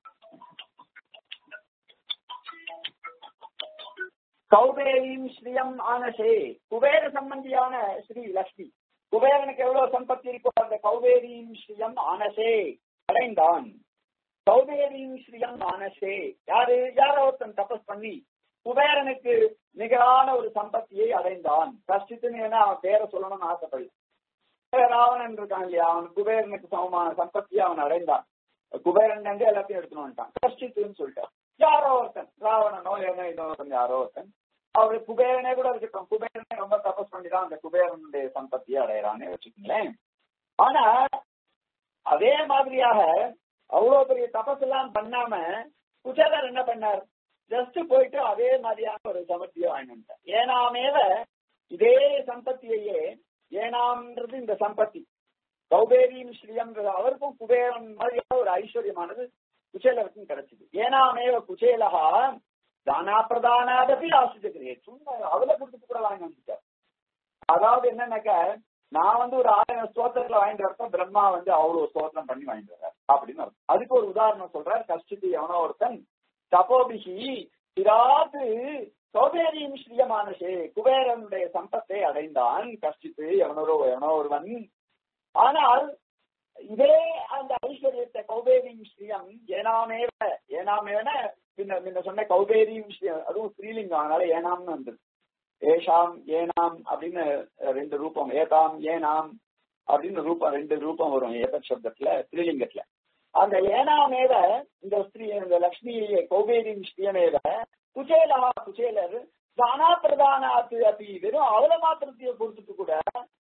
கௌபேரியும் ஸ்ரீயம் ஆனசே குபேர சம்பந்தியான ஸ்ரீ லக்ஷ்மி குபேரனுக்கு எவ்வளவு சம்பத்தி இருக்கோ அந்த கௌபேரியும் ஸ்ரீயம் ஆனசே அடைந்தான் கௌபேரியும் ஸ்ரீயம் ஆனசே யாரு யாரோ ஒருத்தன் தபஸ் பண்ணி குபேரனுக்கு நிகரான ஒரு சம்பத்தியை அடைந்தான் கஷ்டித்துன்னு ஏன்னா அவன் பேரை சொல்லணும்னு ஆசைப்படல ராவணன் இருக்கான் இல்லையா அவன் குபேரனுக்கு சமமான சம்பத்தியை அவன் அடைந்தான் குபேரன் வந்து எல்லாத்தையும் எடுத்துன்னு வந்துட்டான் கஷ்டித்துன்னு சொல்லிட்டான் யாரோ ஒருத்தன் ராவணனோ ஏனோ இன்னொருத்தன் யாரோ ஒருத்தன் அவரு குபேரனே கூட இருக்கட்டும் குபேரனே ரொம்ப தபஸ் பண்ணிதான் அந்த குபேரனுடைய சம்பத்தியை அடையறான்னு வச்சுக்கோங்களேன் ஆனா அதே மாதிரியாக அவ்வளவு பெரிய தபஸ் எல்லாம் பண்ணாம குச்சேலர் என்ன பண்ணார் ஜஸ்ட் போயிட்டு அதே மாதிரியான ஒரு சமத்தியை வாங்கிட்டார் ஏனாமேவ இதே சம்பத்தியையே ஏனாம்ன்றது இந்த சம்பத்தி கௌபேரியும் ஸ்ரீயம்ன்றது அவருக்கும் குபேரன் மாதிரியான ஒரு ஐஸ்வர்யமானது குச்சேலருக்கும் கிடைச்சது ஏனாமேவ குச்சேலகா தானா பிரதானாதபி ஆசிரியர் சும்மா அவளை கொடுத்துட்டு கூட வாங்கி வந்துட்டார் அதாவது என்னன்னாக்க நான் வந்து ஒரு ஆயிரம் ஸ்தோத்திரத்துல வாங்கிட்டு வரப்ப பிரம்மா வந்து அவ்வளவு ஸ்தோத்திரம் பண்ணி வாங்கிட்டு வர்றார் அப்படின்னு அர்த்தம் அதுக்கு ஒரு உதாரணம் சொல்றார் கஷ்டித்து எவனோ ஒருத்தன் தபோபிகி சிராது சௌபேரியும் ஸ்ரீயமானசே குபேரனுடைய சம்பத்தை அடைந்தான் கஷ்டித்து எவனோ எவனோ ஒருவன் ஆனால் இதே அந்த ஐஸ்வர்யத்தை கௌபேரியும் ஸ்ரீயம் ஏனாமேவ ஏனாமேவன பின்ன முன்ன சொன்ன கௌபேரியும் ஸ்ரீயம் அதுவும் ஸ்ரீலிங்கம் அதனால ஏனாம்னு வந்தது ஏஷாம் ஏனாம் அப்படின்னு ரெண்டு ரூபம் ஏதாம் ஏனாம் அப்படின்னு ரூபம் ரெண்டு ரூபம் வரும் ஏத சப்தத்துல ஸ்ரீலிங்கத்துல அந்த ஏனாமேவ இந்த ஸ்ரீ இந்த லக்ஷ்மி கௌபேரியும் ஸ்ரீயமேவ குச்சேலா குச்சேலர் தானா பிரதானாத்து அப்படி வெறும் அவள மாத்திரத்தைய பொறுத்துட்டு கூட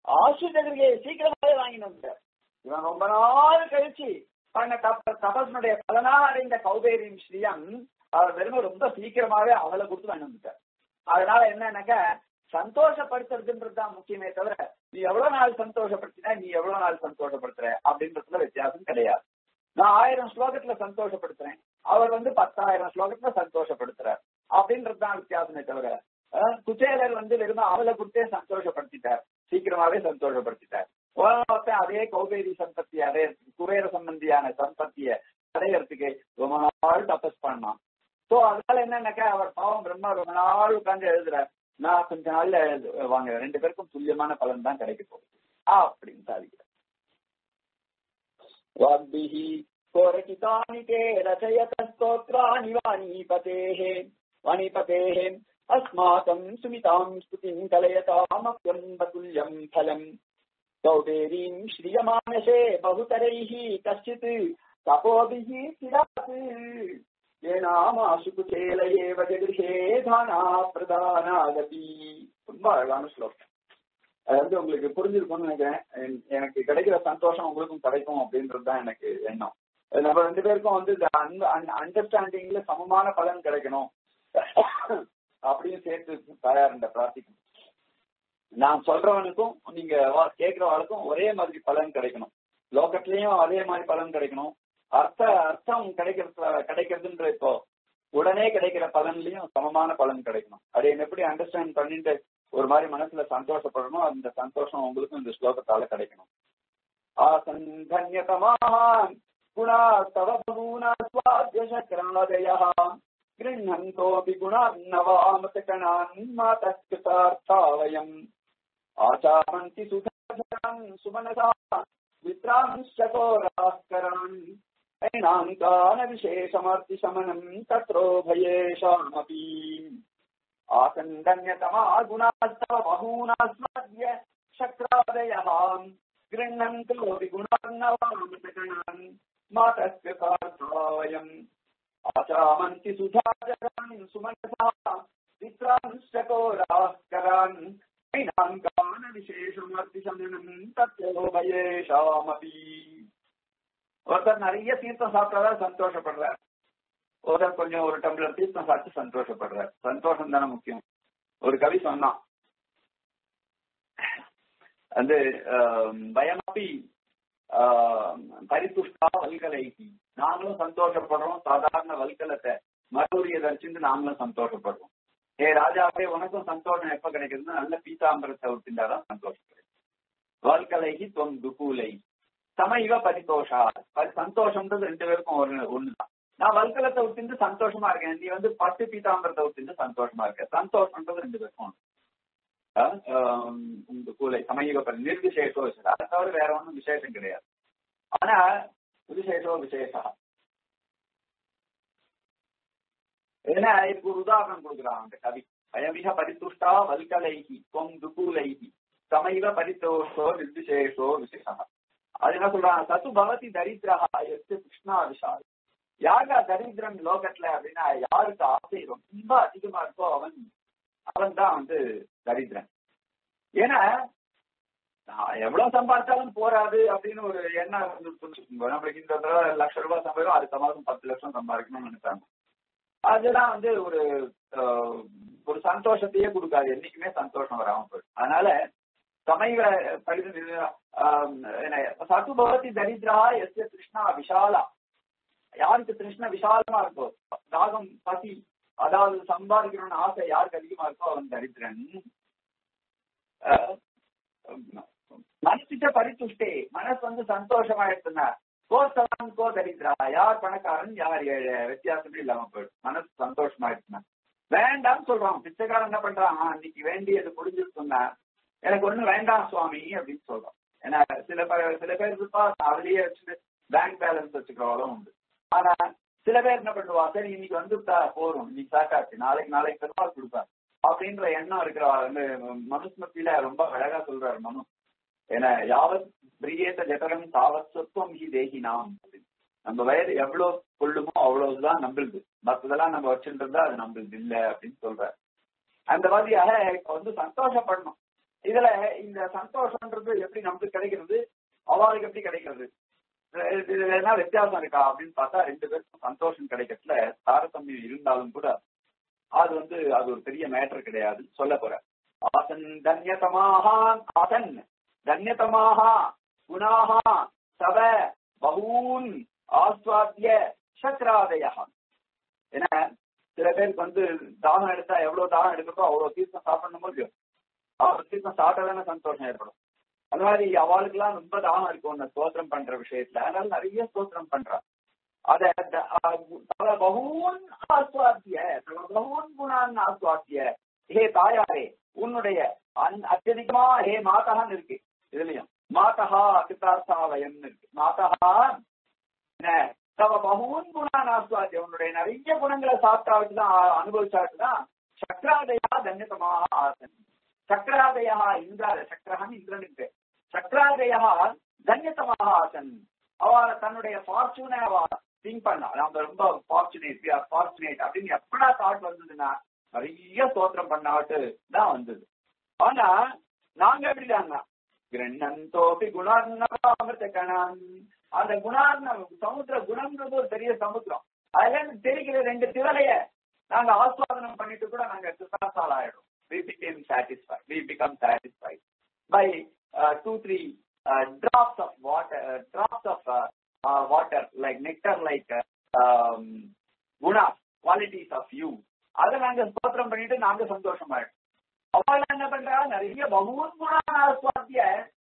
ஆசுதகிரியை சீக்கிரமாவே வாங்கிட்டு வந்துட்டார் இவன் ரொம்ப நாள் கழிச்சு பண்ண தப்ப தபசனுடைய பலனாக அடைந்த கௌபேரியும் ஸ்ரீயம் அவர் வெறும் ரொம்ப சீக்கிரமாவே அவளை கொடுத்து வாங்கி வந்துட்டார் அதனால என்னன்னாக்கா சந்தோஷப்படுத்துறதுன்றது தான் முக்கியமே தவிர நீ எவ்வளவு நாள் சந்தோஷப்படுத்தினா நீ எவ்வளவு நாள் சந்தோஷப்படுத்துற அப்படின்றதுல வித்தியாசம் கிடையாது நான் ஆயிரம் ஸ்லோகத்துல சந்தோஷப்படுத்துறேன் அவர் வந்து பத்தாயிரம் ஸ்லோகத்துல சந்தோஷப்படுத்துறார் அப்படின்றது தான் வித்தியாசமே தவிர அஹ், குச்சேலர் வந்து வெறும் அவளை கொடுத்தே சந்தோஷப்படுத்திட்டார் சீக்கிரமாவே சந்தோஷப்படுத்திட்டார் ஒருத்தன் அதே கௌபேரி சம்பத்தி அடையறதுக்கு குபேர சம்பந்தியான சம்பத்திய அடையறதுக்கு ரொம்ப நாள் தபஸ் பண்ணான் சோ அதனால என்னன்னாக்கா அவர் பாவம் பிரம்மா ரொம்ப நாள் உட்கார்ந்து எழுதுறார் நான் கொஞ்ச நாள்ல எழுது வாங்க ரெண்டு பேருக்கும் துல்லியமான பலன் தான் கிடைக்க போகுது அப்படின்னு சாதிக்கிறார் वाग्भिः कोरचितानि ते रचयत स्तोत्राणि वाणीपतेः वाणीपतेः अस्माकम् सुमिताम् स्तुतिम् कलयतामप्यम्बतुल्यम् फलम् कौबेरीम् श्रियमानसे बहुतरैः कश्चित् तपोभिः चिरात् येनामाशु कुचेल एव जगृहे धाना प्रदानागति ரொம்ப அழகான ஸ்லோகம் அது வந்து உங்களுக்கு புரிஞ்சிருக்கும்னு நினைக்கிறேன் என்- எனக்கு கிடைக்கிற சந்தோஷம் உங்களுக்கும் கிடைக்கும் அப்படின்றது தான் எனக்கு எண்ணம் அது நம்ம ரெண்டு பேருக்கும் வந்து இந்த அண்டர்ஸ்டாண்டிங்ல சமமான பலன் கிடைக்கணும் அப்படின்னு சேர்த்து தயார் பிரார்த்திக்கணும் நான் சொல்றவனுக்கும் நீங்க வா- கேட்கிறவனுக்கும் ஒரே மாதிரி பலன் கிடைக்கணும் லோகத்திலயும் அதே மாதிரி பலன் கிடைக்கணும் அர்த்த அர்த்தம் கிடைக்கிறது கிடைக்கிறதுன்ற இப்போ உடனே கிடைக்கிற பலன்லயும் சமமான பலன் கிடைக்கணும் அதை எப்படி அண்டர்ஸ்டாண்ட் பண்ணிட்டு ஒரு மாதிரி மனசுல சந்தோஷப்படணும் அந்த சந்தோஷம் உங்களுக்கும் இந்த ஸ்லோகத்தால கிடைக்கணும் ஆசன் தன்யதமான் குணா தவ பகூனா ஸ்வாத்ய சக்கராதய गृह्णन्तोऽपि गुणार्णवामतकणान् मातस्कृतार्थावयम् आचामन्ति सुधाधरान् सुमनसा वित्रांश्चकोराः करान् ऐनाङ्कानविशेषमर्तिशमनम् तत्रोभयेषामपि आसन्दन्यतमा गुणास्तव बहूनास्मद्य शक्रादयः गृह्णन्तोऽपि गुणार्णवामतकणान् मातस्कृतार्थावयम् आचामन्ति सुधाजरान् सुमनसा वित्रांश्चकोराः करान् ऐनाङ्कान विशेषमर्तिशमनम् तत्रोभयेषामपि ஒருத்தர் நிறைய தீர்த்தம் சாப்பிட்டதா சந்தோஷப்படுறார் ஒருத்தர் கொஞ்சம் ஒரு டம்ளர் தீர்த்தம் சாப்பிட்டு சந்தோஷப்படுறார் சந்தோஷம் தானே முக்கியம் ஒரு கவி சொன்னான் வந்து ஆம், பயமப்பி ஆம், பரிதுஷ்டா வல்கலைக்கு நாங்களும் சந்தோஷப்படுறோம் சாதாரண வல்கலத்தை மறுபடிய தரிச்சுட்டு நாங்களும் சந்தோஷப்படுறோம் ஏ ராஜாவே உனக்கும் சந்தோஷம் எப்ப கிடைக்குதுன்னா நல்ல பீதாம்பரத்தை விட்டுண்டாதான் சந்தோஷம் கிடைக்கும் வல்கலைகி தொம் துகூலை சம பரிதோஷா பரி- சந்தோஷம்ன்றது ரெண்டு பேருக்கும் ஒரு ஒண்ணுதான் நான் வல்கலத்தை விட்டு சந்தோஷமா இருக்கேன் நீ வந்து பத்து பீதாம்பரத்தை விட்டு சந்தோஷமா இருக்க சந்தோஷம்ன்றது ரெண்டு பேருக்கும் ஒண்ணு ஆஹ் ஆம், இந்த கூலை சமயுக பரி நிர்விசேஷோ விசேஷம் அதை தவிர வேற ஒண்ணும் விசேஷம் கிடையாது ஆனா விசேஷோ விசேஷா ஏன்னா இதுக்கு ஒரு உதாரணம் கொடுக்குறான் அந்த கவி அயமிக பரித்துஷ்டா வல்கலைகி தொம் துகூலைகி சமைவ பரிதோஷோ நிர்விசேஷோ விசேஷா அது என்ன சொல்றான் சத்து பவதி தரித்திரா எத்து கிருஷ்ணா விஷால் யாருக்கா தரித்திரம் லோகத்துல அப்படின்னா யாருக்கு ஆசை ரொம்ப அதிகமா இருக்கோ அவன் அவன் தான் வந்து தரித்திரன் ஏன்னா நான் எவ்வளவு சம்பாதிச்சாலும் போராது அப்படின்னு ஒரு எண்ணம் இருந்துச்சு. நம்மளுக்கு இந்த தடவை லட்ச ரூபாய் சம்பாதிக்கும் அடுத்த மாதம் பத்து லட்சம் சம்பாதிக்கணும்னு நினைச்சாங்க அதெல்லாம் வந்து ஒரு ஆஹ், ஒரு சந்தோஷத்தையே கொடுக்காது என்னைக்குமே சந்தோஷம் வராம போயிடும் அதனால சமய பரிது சத்து பவதி தரித்ரா எஸ் கிருஷ்ணா விஷாலா யாருக்கு கிருஷ்ண விஷாலமா இருக்கோ தாகம் பசி அதாவது சம்பாதிக்கணும்னு ஆசை யாருக்கு அதிகமா இருக்கோ அவன் தரித்திரன் ஆஹ், மனசிட்ட பரித்துஷ்டே மனசு வந்து சந்தோஷமா எடுத்துனார் கோசவான் கோ தரித்ரா யார் பணக்காரன் யார் ஏழை வித்தியாசமே இல்லாம போயிடும் மனசு சந்தோஷமா எடுத்துனா வேண்டாம்னு சொல்றான் பிச்சைக்காரன் என்ன பண்றான் அன்னைக்கு வேண்டியது முடிஞ்சிருக்குன்னா எனக்கு ஒண்ணு வேண்டாம் சுவாமி அப்படின்னு சொல்றான் ஏன்னா சில பேர் சில பேர் இருப்பா அதுலயே வச்சுட்டு பேங்க் பேலன்ஸ் வச்சுக்கிறவங்களும் உண்டு ஆனா சில பேர் என்ன பண்ணுவா சரி இன்னைக்கு வந்துட்டா போறோம் இன்னைக்கு சாக்காச்சு நாளைக்கு நாளைக்கு பெருமாள் கொடுப்பார் அப்படின்ற எண்ணம் இருக்கிறவா வந்து மனுஸ்மத்தில ரொம்ப அழகா சொல்றாரு மனு ஏன்னா யாவத் பிரியேத ஜடரம் தாவத் சொத்துவம் ஹி தேகி நாம் நம்ம வயது எவ்வளவு கொள்ளுமோ அவ்வளவுதான் நம்பளுது மத்ததெல்லாம் நம்ம வச்சுட்டு இருந்தா அது நம்பளுது இல்ல அப்படின்னு சொல்றாரு அந்த மாதிரியாக இப்ப வந்து சந்தோஷப்படணும் இதுல இந்த சந்தோஷம்ன்றது எப்படி நமக்கு கிடைக்கிறது அவளுக்கு எப்படி கிடைக்கிறது இது- இதுல என்ன வித்தியாசம் இருக்கா அப்படின்னு பார்த்தா ரெண்டு பேருக்கும் சந்தோஷம் கிடைக்கிறதுல தாரதமியம் இருந்தாலும் கூட அது வந்து அது ஒரு பெரிய மேட்டர் கிடையாது சொல்ல போற ஆசன் தன்யதமாக ஆசன் தன்யதமாக குணாக சவ பகூன் ஆஸ்வாத்திய சக்ராதயா ஏன்னா சில பேருக்கு வந்து தாகம் எடுத்தா எவ்வளவு தாகம் எடுக்கிறதோ அவ்வளவு தீர்த்தம் சாப்பிடணும் போது அவ்வளவு தீர்த்தம் சாப்பிட்டாதானே சந்தோஷம் ஏற்படும் அது மாதிரி அவளுக்கெல்லாம் ரொம்ப தாகம் இருக்கும் இந்த ஸ்தோத்திரம் பண்ற விஷயத்துல அதனால நிறைய ஸ்தோத்திரம் பண்றா அத த- அஹ் தவ பகூன் ஆஸ்வாத்திய தவ பகூன் குணான் ஆஸ்வாத்திய ஹே தாயாரே உன்னுடைய அந் அत्यதிகமா ஹே மாதகான்னு இருக்கு இதுலயும் மாதகா கிருத்தார்த்தாவயம் இருக்கு மாதகா என்ன, தவ பகூன் குணான் ஆஸ்வாத்திய உன்னுடைய நிறைய குணங்களை சாப்பிட்டாவிட்டுதான் அனுபவிச்சாட்டுதான் சக்கராதயா தன்யதமாக ஆசன் சக்கராதயா இந்திராத சக்கரஹன் இந்திரனுக்கு சக்கராதயா தன்யதமாக ஆசன் அவளை தன்னுடைய ஃபார்ச்சூனை அவ திங்க் பண்ணா நம்ம ரொம்ப ஃபார்ச்சுனேட் ஃபார்ச்சுனேட் அப்படின்னு எப்படா தாட் வந்ததுன்னா நிறைய ஸ்தோத்திரம் பண்ணாட்டு தான் வந்தது ஆனா நாங்க எப்படிதாங்க கிரண்ணந்தோபி குணார்ணவாமிருத்த கணான் அந்த குணார்ண சமுத்திர குணம்ன்றது ஒரு பெரிய சமுத்திரம் அதுல இருந்து தெரிக்கிற ரெண்டு திவலைய நாங்க ஆஸ்வாதனம் பண்ணிட்டு கூட நாங்க கிருத்தாசால் ஆயிடும் we became satisfied we become satisfied by uh, two three uh, drops of water uh, drops of uh, uh, water like nectar like uh, um, guna qualities of you அதை நாங்க ஸ்தோத்திரம் பண்ணிட்டு நாங்க சந்தோஷமாயிடும் அவள் என்ன பண்றா நிறைய பகவன் குணாஸ்வாத்திய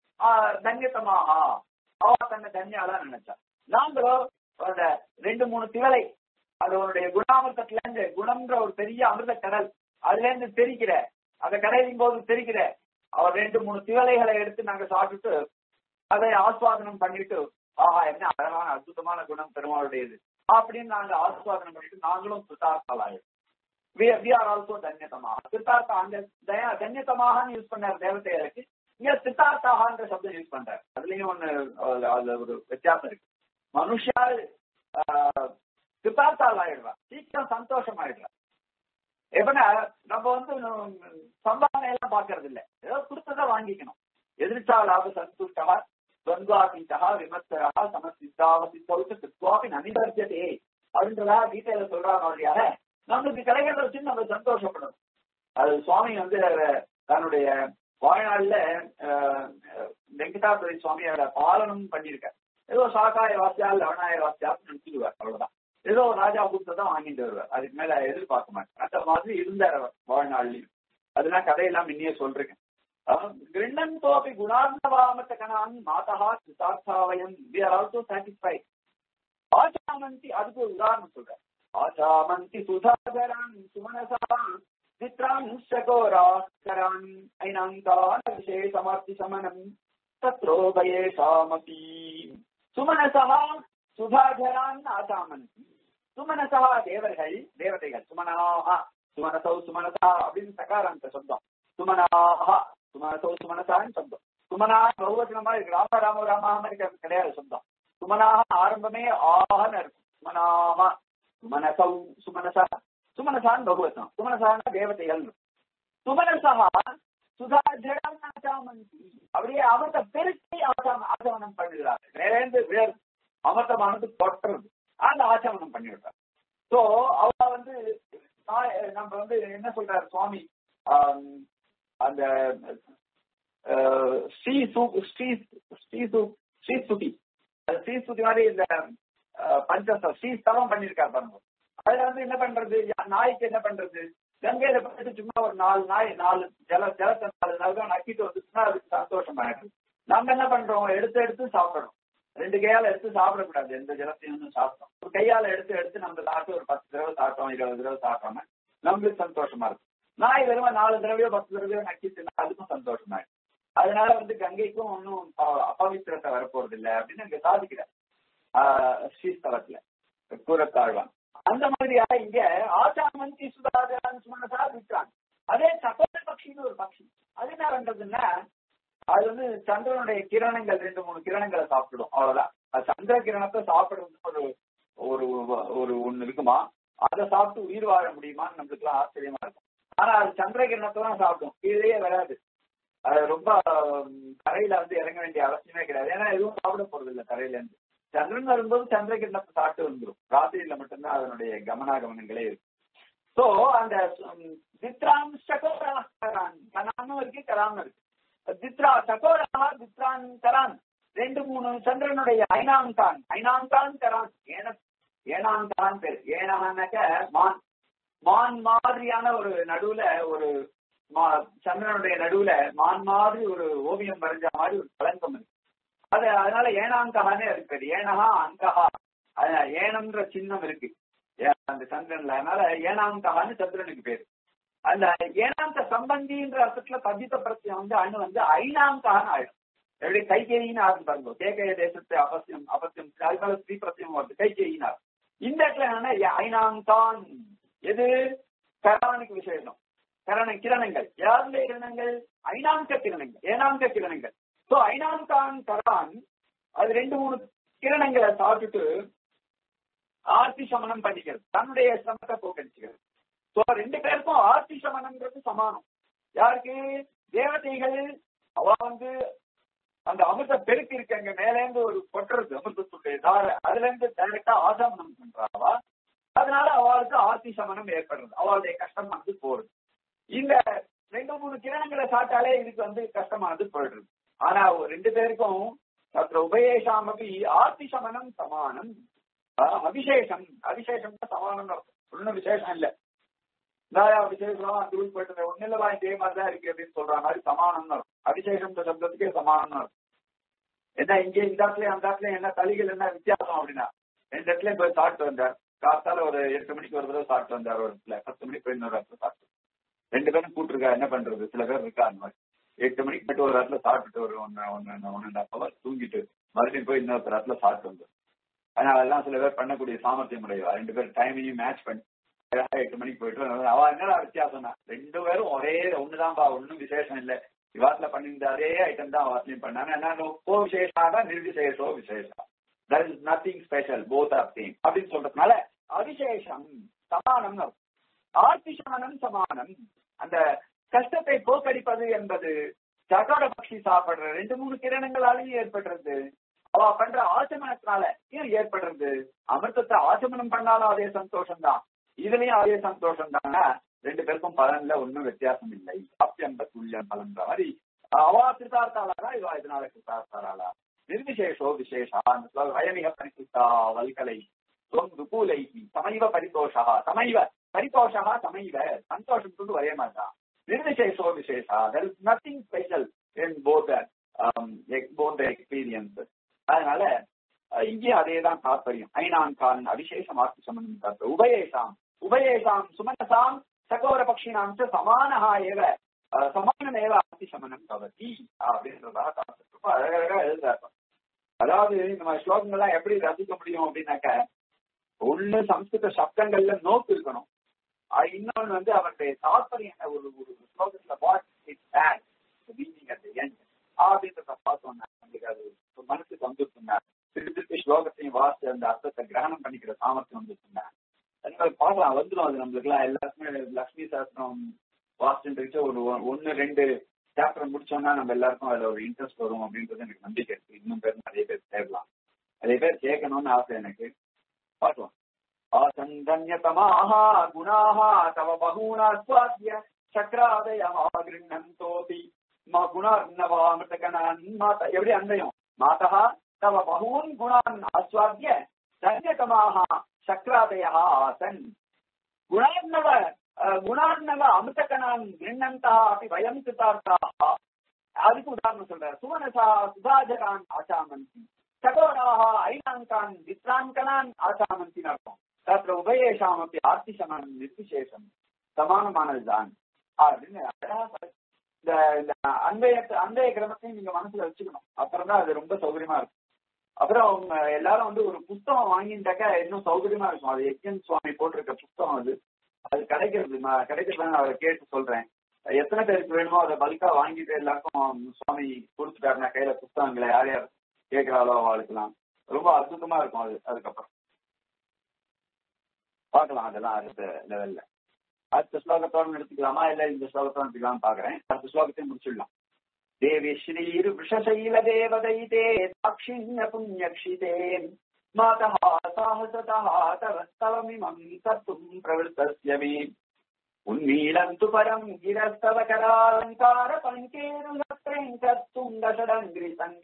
தன்யத்தமாக அவ தன்னை தன்யாலா நினைச்சா நாங்களும் அந்த ரெண்டு மூணு திவலை அது உன்னுடைய குணாமிர்தத்துல இருந்து குணம்ன்ற ஒரு பெரிய அமிர்த கடல் அதுல இருந்து தெரிக்கிற அந்த கடையின் போது தெரிக்கிற அவர் ரெண்டு மூணு திவலைகளை எடுத்து நாங்க சாப்பிட்டுட்டு அதை ஆஸ்வாதனம் பண்ணிட்டு ஆஹா என்ன அழகான அற்புதமான குணம் பெருமாளுடையது அப்படின்னு நாங்க ஆஸ்வாதனம் பண்ணிட்டு நாங்களும் சுத்தார்த்தாலாயிடும் we we are also தன்யதமாக Siddhartha அங்க தயா தன்யதமாகன்னு யூஸ் பண்ணார் தேவதைகளுக்கு இங்க சித்தார்த்தாகன்ற சப்தம் யூஸ் பண்றாரு அதுலயும் ஒண்ணு அதுல- அதுல ஒரு வித்தியாசம் இருக்கு மனுஷா சித்தார்த்தால் ஆயிடுவா சீக்கிரம் சந்தோஷம் ஆயிடுறா எப்படின்னா நம்ம வந்து சம்பாவனை எல்லாம் பாக்குறது இல்ல ஏதோ கொடுத்ததை வாங்கிக்கணும் எதிர்ச்சா லாப சந்துஷ்டா துவந்தாதீதா விமர்சரா சமசித்தாவசித்தவுக்கு சித்வாபி நனிதர்ஜதே அப்படின்றதா கீதையில சொல்றாங்க வழியாக நம்மளுக்கு கிடைக்கிறத வச்சு நம்ம சந்தோஷப்படணும் அது சுவாமி வந்து தன்னுடைய வாழ்நாள்ல அஹ், வெங்கடாபுரி சுவாமியோட பாலனம் பண்ணியிருக்கார் ஏதோ சாக்காய வாசியா லவணாய வாசியா நினைச்சிடுவார் அவ்வளவுதான் ஏதோ ஒரு ராஜா தான் வாங்கிட்டு வருவார் அதுக்கு மேல எதிர்பார்க்க மாட்டேன் அந்த மாதிரி இருந்தார் அவர் வாழ்நாள்லயும் அதெல்லாம் கதையெல்லாம் முன்னே சொல்றேன் கிருண்ணன் தோப்பி குணார்ணவாமத்த கணான் மாதா சித்தார்த்தாவயம் வி ஆர் ஆல்சோ சாட்டிஸ்ஃபைட் ஆச்சாமந்தி அதுக்கு ஒரு உதாரணம் சொல்றேன் ஆச்சாமந்தி சுதாகரான் சுமனசான் சித்ரான் சகோராஸ்கரான் ஐனாங்கான விசேஷமார்த்தி சமனம் தத்ரோபயேஷாமபி சுமனசா சுதாகரான் ஆச்சாமந்தி சுமனசா தேவர்கள் தேவதைகள் சுமனாக சுமனசௌ சுமனசா அப்படின்னு சகாராந்த சொந்தம் சுமனாக சுமனசௌ சுமனசான்னு சொந்தம் சுமனா பகுவச்சனமா இருக்கு ராம ராம ராமாம இருக்க கிடையாது சொந்தம் சுமனாக ஆரம்பமே ஆஹன்னு இருக்கும் சுமனாக சுமனசௌ சுமனசா சுமனசான்னு பகுவச்சனம் சுமனசான தேவதைகள் சுமனசா சுதாஜடம் ஆச்சாமந்தி அப்படியே அமிர்த பெருக்கை ஆச்சாம ஆச்சமனம் பண்ணுகிறார் வேறேந்து வேறு அமிர்தமானது கொட்டுறது அந்த ஆச்சமனம் பண்ணிவிட்டார் சோ அவ வந்து நான் நம்ம வந்து என்ன சொல்றாரு சுவாமி ஆம், அந்த அஹ், ஸ்ரீ சு ஸ்ரீ ஸ்ரீ சு ஸ்ரீ சுதி அது ஸ்ரீ சுதி மாதிரி இந்த அஹ், பஞ்ச ஸ்ரீ ஸ்தலம் பண்ணியிருக்காரு பாருங்க அதுல வந்து என்ன பண்றது யா- நாய்க்கு என்ன பண்றது கங்கையில போயிட்டு சும்மா ஒரு நாலு நாய் நாலு ஜல ஜலத்தை நாலு நாள் தான் நக்கிட்டு வந்துச்சுன்னா அதுக்கு சந்தோஷம் ஆயிடுது நம்ம என்ன பண்றோம் எடுத்து எடுத்து சாப்பிடணும் ரெண்டு கையால எடுத்து சாப்பிடக்கூடாது எந்த ஜலத்தையும் வந்து சாப்பிட்டோம் ஒரு கையால எடுத்து எடுத்து நம்ம சாப்பிட்டு ஒரு பத்து தடவை சாப்பிட்டோம் இருபது தடவை சாப்பிட்டோம்னா நம்மளுக்கு சந்தோஷமா இருக்கும் நாய் வெறும் நாலு தடவையோ பத்து தடவையோ நக்கிச்சுன்னா அதுக்கும் சந்தோஷமா இருக்கும் அதனால வந்து கங்கைக்கும் ஒன்றும் அபவித்திரத்தை வரப்போறது இல்லை அப்படின்னு அங்க சாதிக்கிறார் ஆஹ் ஸ்ரீஸ்தலத்துல கூறத்தாழ்வான் அந்த மாதிரியா இங்க ஆச்சாமந்தி சுதாகரான் சுமனசா விட்டான் அதே சகோதர பட்சின்னு ஒரு பட்சி அது என்ன பண்றதுன்னா அது வந்து சந்திரனுடைய கிரணங்கள் ரெண்டு மூணு கிரணங்களை சாப்பிடும் அவ்வளவுதான் அது சந்திர கிரணத்தை சாப்பிடுறது ஒரு ஒரு ஒரு ஒண்ணு இருக்குமா அதை சாப்பிட்டு உயிர் வாழ முடியுமான்னு நம்மளுக்கு எல்லாம் ஆச்சரியமா இருக்கும் ஆனா அது சந்திர கிரணத்தை தான் சாப்பிடும் கீழே வராது அது ரொம்ப உம், கரையில வந்து இறங்க வேண்டிய அவசியமே கிடையாது ஏன்னா எதுவும் சாப்பிட போறது இல்ல கரையில இருந்து சந்திரன் வரும்போது சந்திர கிண்ணத்தை சாப்பிட்டு வந்துடும் ராத்திரியில மட்டும்தான் அதனுடைய கமனாகமனங்களே இருக்கு சோ அந்த உம், தித்ராம் சகோரான் கனானும் இருக்கு கரானும் இருக்கு தித்ரா சகோரா தித்ரான் கரான் ரெண்டு மூணு சந்திரனுடைய ஐநாந்தான் ஐநாந்தான் கரான் ஏன ஏனாந்தான் பேர் ஏனான்னாக்க மான் மான் மாதிரியான ஒரு நடுவுல ஒரு மா- சந்திரனுடைய நடுவுல மான் மாதிரி ஒரு ஓவியம் வரைஞ்ச மாதிரி ஒரு கலங்கம் இருக்கு அது அதனால ஏனாங்ககானே இருக்கு பேரு. ஏனஹா அங்கஹா அது ஏனம்ன்ற சின்னம் இருக்கு ஏ- அந்த சந்திரன்ல அதனால ஏனாங்ககான்னு சந்திரனுக்கு பேரு அந்த ஏனாந்த சம்பந்தின்ற அர்த்தத்துல தபித்த பிரச்சனை வந்து அணு வந்து ஐநாங்ககான்னு ஆயிடும் எப்படி கைகேயின்னு ஆகும் பாருங்க கேக்கைய தேசத்து அவசியம் அவசியம் அது மேல ஸ்ரீ பிரத்தியம் வருது கைகேயின்னு ஆகும். இந்த இடத்துல என்னன்னா ஐநாங்கான் எது கரானுக்கு விசேஷம் கரண கிரணங்கள் யாருடைய கிரணங்கள் ஐநாங்க கிரணங்கள் ஏனாங்க கிரணங்கள் சோ ஐநாங்கான் கரான் அது ரெண்டு மூணு கிரணங்களை சாப்பிட்டுட்டு ஆர்த்தி சமனம் பண்ணிக்கிறது தன்னுடைய சிரமத்தை போக்கடிச்சுக்கிறது சோ ரெண்டு பேருக்கும் ஆர்த்தி சமனம்ன்றது சமானம் யாருக்கு தேவதைகள் அவ வந்து அந்த அமிர்த பெருக்கு இருக்கு அங்க மேல இருந்து ஒரு கொட்டுறது அமிர்தத்துடைய தார அதுல இருந்து டைரக்டா ஆசமனம் பண்றாவா அதனால அவளுக்கு ஆர்த்தி சமனம் ஏற்படுறது அவளுடைய கஷ்டம் வந்து போறது இந்த ரெண்டு மூணு கிரணங்களை சாப்பிட்டாலே இதுக்கு வந்து கஷ்டமானது போயிடுறது ஆனா ஒரு ரெண்டு பேருக்கும் தत्र உபயேஷாம் அப்படி ஆர்த்தி சமனம் சமானம் ஆஹ் அபிஷேஷம் அபிஷேஷம் சமானம் ஒன்னும் விசேஷம் இல்ல இந்தாயா விசேஷம் அந்த ஊருக்கு போயிட்டு ஒண்ணு இல்லவா இதே மாதிரிதான் இருக்கு அப்படின்னு சொல்ற மாதிரி சமானம் அபிஷேகம் சப்தத்துக்கே சமானம் என்ன இங்கே இந்த இடத்துல அந்த இடத்துல என்ன தலிகள் என்ன வித்தியாசம் அப்படின்னா ரெண்டு இடத்துலயும் போய் சாப்பிட்டு வந்தார் காத்தால ஒரு எட்டு மணிக்கு ஒரு தடவை சாப்பிட்டு வந்தார் ஒரு இடத்துல பத்து மணிக்கு போய் இன்னொரு இடத்துல சாப்பிட்டு ரெண்டு பேரும் கூப்பிட்டுருக்கா என்ன பண்றது சில பேர் இருக்கா அந்த மாதிரி எட்டு மணிக்கு போயிட்டு ஒரு இடத்துல சாப்பிட்டுட்டு ஒரு ஒன்னு ஒன்னு ஒன் அண்ட் ஹாஃப் ஹவர் தூங்கிட்டு மறுபடியும் போய் இன்னொரு இடத்துல சாப்பிட்டு வந்தார் அதனால அதெல்லாம் சில பேர் பண்ணக்கூடிய சாமர்த்தியம் உடையவா ரெண்டு பேரும் டைமையும் மேட்ச் பண்ணி அழகா எட்டு மணிக்கு போயிட்டு அவ என்னடா வித்தியாசம்னா ரெண்டு பேரும் ஒரே ஒண்ணுதான்பா ஒண்ணும் விசேஷம் இல்ல இவாத்துல பண்ணிருந்த அதே ஐட்டம் தான் வாசலையும் பண்ணாங்க என்ன கோ விசேஷாக நிர்விசேஷோ விசேஷா that is nothing special both are same அப்படின்னு சொல்றதுனால அவிசேஷம் சமானம் ஆர்த்திசமனம் சமானம் அந்த கஷ்டத்தை போக்கடிப்பது என்பது சகோட பக்ஷி சாப்பிடுற ரெண்டு மூணு கிரணங்களாலேயும் ஏற்படுறது அவ பண்ற ஆச்சமனத்தினால ஏன் ஏற்படுறது அமிர்தத்தை ஆச்சமனம் பண்ணாலும் அதே சந்தோஷம் தான் இதுலயும் அதே சந்தோஷம் தானா ரெண்டு பேருக்கும் பலன்ல ஒன்னும் வித்தியாசம் இல்லை அப்பியம்ப துல்லியம் பலன்ற மாதிரி அவா கிருதார்த்தாளா இவா இதனால கிருதார்த்தாளா நிர்விசேஷோ விசேஷா அந்த ஸ்லோகம் வயமிக பரிசுத்தா வல்கலை துவம் துகூலை சமைவ பரிதோஷா சமைவ பரிதோஷா சமைவ சந்தோஷத்துக்கு ஒரே மாதிரிதான் நிர்விசேஷோ விசேஷா there is nothing special in both both experience அதனால அஹ், இங்கேயும் அதே தான் தாற்பயம் ஐநான் கான் அவிசேஷம் ஆர்த்தி சம்பந்தம் தாற்பயம் உபயேஷாம் உபயேஷாம் சுமனசாம் சகோர பக்ஷினாம் ச சமானஹா ஏவ அஹ், சமானமேவ ஆர்த்தி சமனம் பவதி அப்படின்றதாக தாற்பயம் ரொம்ப அழகழகா எழுதுறாரு அதாவது நம்ம ஸ்லோகங்கள்லாம் எப்படி ரசிக்க முடியும் அப்படின்னாக்க ஒண்ணு சம்ஸ்கிருத சப்தங்கள்ல நோக்கு இருக்கணும் அஹ் இன்னொன்னு வந்து அவருடைய தாற்பயம் ஒரு ஒரு ஸ்லோகத்துல what it bad meaning at end அப்படின்றத பார்த்தோம்னா நம்மளுக்கு அது ஒரு மனசுக்கு வந்துருக்குங்க திருப்பி திருப்பி ஸ்லோகத்தையும் வாசிச்சு அந்த அர்த்தத்தை கிரகணம் பண்ணிக்கிற சாமர்த்தியம் வந்துருக்குங்க அதனால பார்க்கலாம் வந்துடும் அது நம்மளுக்கு எல்லாம் எல்லாருக்குமே லக்ஷ்மி சாஸ்திரம் வாசிச்சுட்டு ஒரு ஒ- ஒண்ணு ரெண்டு சாப்டர் முடிச்சோம்னா நம்ம எல்லாருக்கும் அதுல ஒரு இன்ட்ரெஸ்ட் வரும் அப்படின்றது எனக்கு நம்பிக்கை இருக்கு இன்னும் பேர் நிறைய பேர் சேரலாம் நிறைய பேர் கேட்கணும்னு ஆசை எனக்கு பார்க்கலாம் ஆசந்தன்யதமாக குணாக தவ பகூனாஸ்வாத்ய சக்கராதய கிருண்ணந்தோபி மா குணார்ணவாமிருதகணான் மாத எப்படி அந்தயம் மாதா தவ பகூன் குணான் ஆஸ்வாத்ய தன்யதமாக சக்கராதய ஆசன் குணார்ணவ அஹ், குணார்ணவ அமிர்தகணான் கிருண்ணந்தா அப்படி வயம் கிருதார்த்தாக அதுக்கு உதாரணம் சொல்றார் சுவனசா சுதாஜகான் ஆசாமந்தி சகோடாக ஐநாங்கான் வித்ராங்கனான் ஆசாமந்தின்னு அர்த்தம் தत्र உபயேஷாம் அப்படி ஆர்த்திசமனம் நிர்விசேஷம் சமானமானதுதான் அப்படின்னு அழகா சொல்றாரு. இந்த இந்த அன்பைய அன்பைய கிரமத்தையும் நீங்க மனசுல வச்சுக்கணும் அப்புறம் தான் அது ரொம்ப சௌகரியமா இருக்கும் அப்புறம் அவங்க எல்லாரும் வந்து ஒரு புஸ்தகம் வாங்கிட்டாக்க இன்னும் சௌகரியமா இருக்கும் அது எக்யன் சுவாமி போட்டிருக்க புஸ்தகம் அது அது கிடைக்கிறது நான் கிடைக்கிறது நான் அவரை கேட்டு சொல்றேன் எத்தனை பேருக்கு வேணுமோ அதை பல்கா வாங்கிட்டு எல்லாருக்கும் சுவாமி கொடுத்துட்டாரு நான் கையில புஸ்தகங்களை யார் யார் கேட்கிறாளோ அவளுக்குலாம் ரொம்ப அற்புதமா இருக்கும் அது அதுக்கப்புறம் பார்க்கலாம் அதெல்லாம் அடுத்த லெவல்ல அடுத்த ஸ்லோகத்தோட எடுத்துக்கலாமா இல்ல இந்த ஸ்லோகத்தோட எடுத்துக்கலாம்னு பாக்குறேன் அடுத்த ஸ்லோகத்தையும் முடிச்சிடலாம் தேவி ஸ்ரீர் விஷசைல தேவதைதே தாட்சிண்ய புண்ணியக்ஷிதே மாதா சாகசதா தவஸ்தவமிமம் கர்த்தும் பிரவருத்தஸ்ய மே உன்மீலந்து பரம் கிரஸ்தவ கராலங்கார பங்கேருலத்ரேம் கர்த்தும் தசடங்கிரி சங்க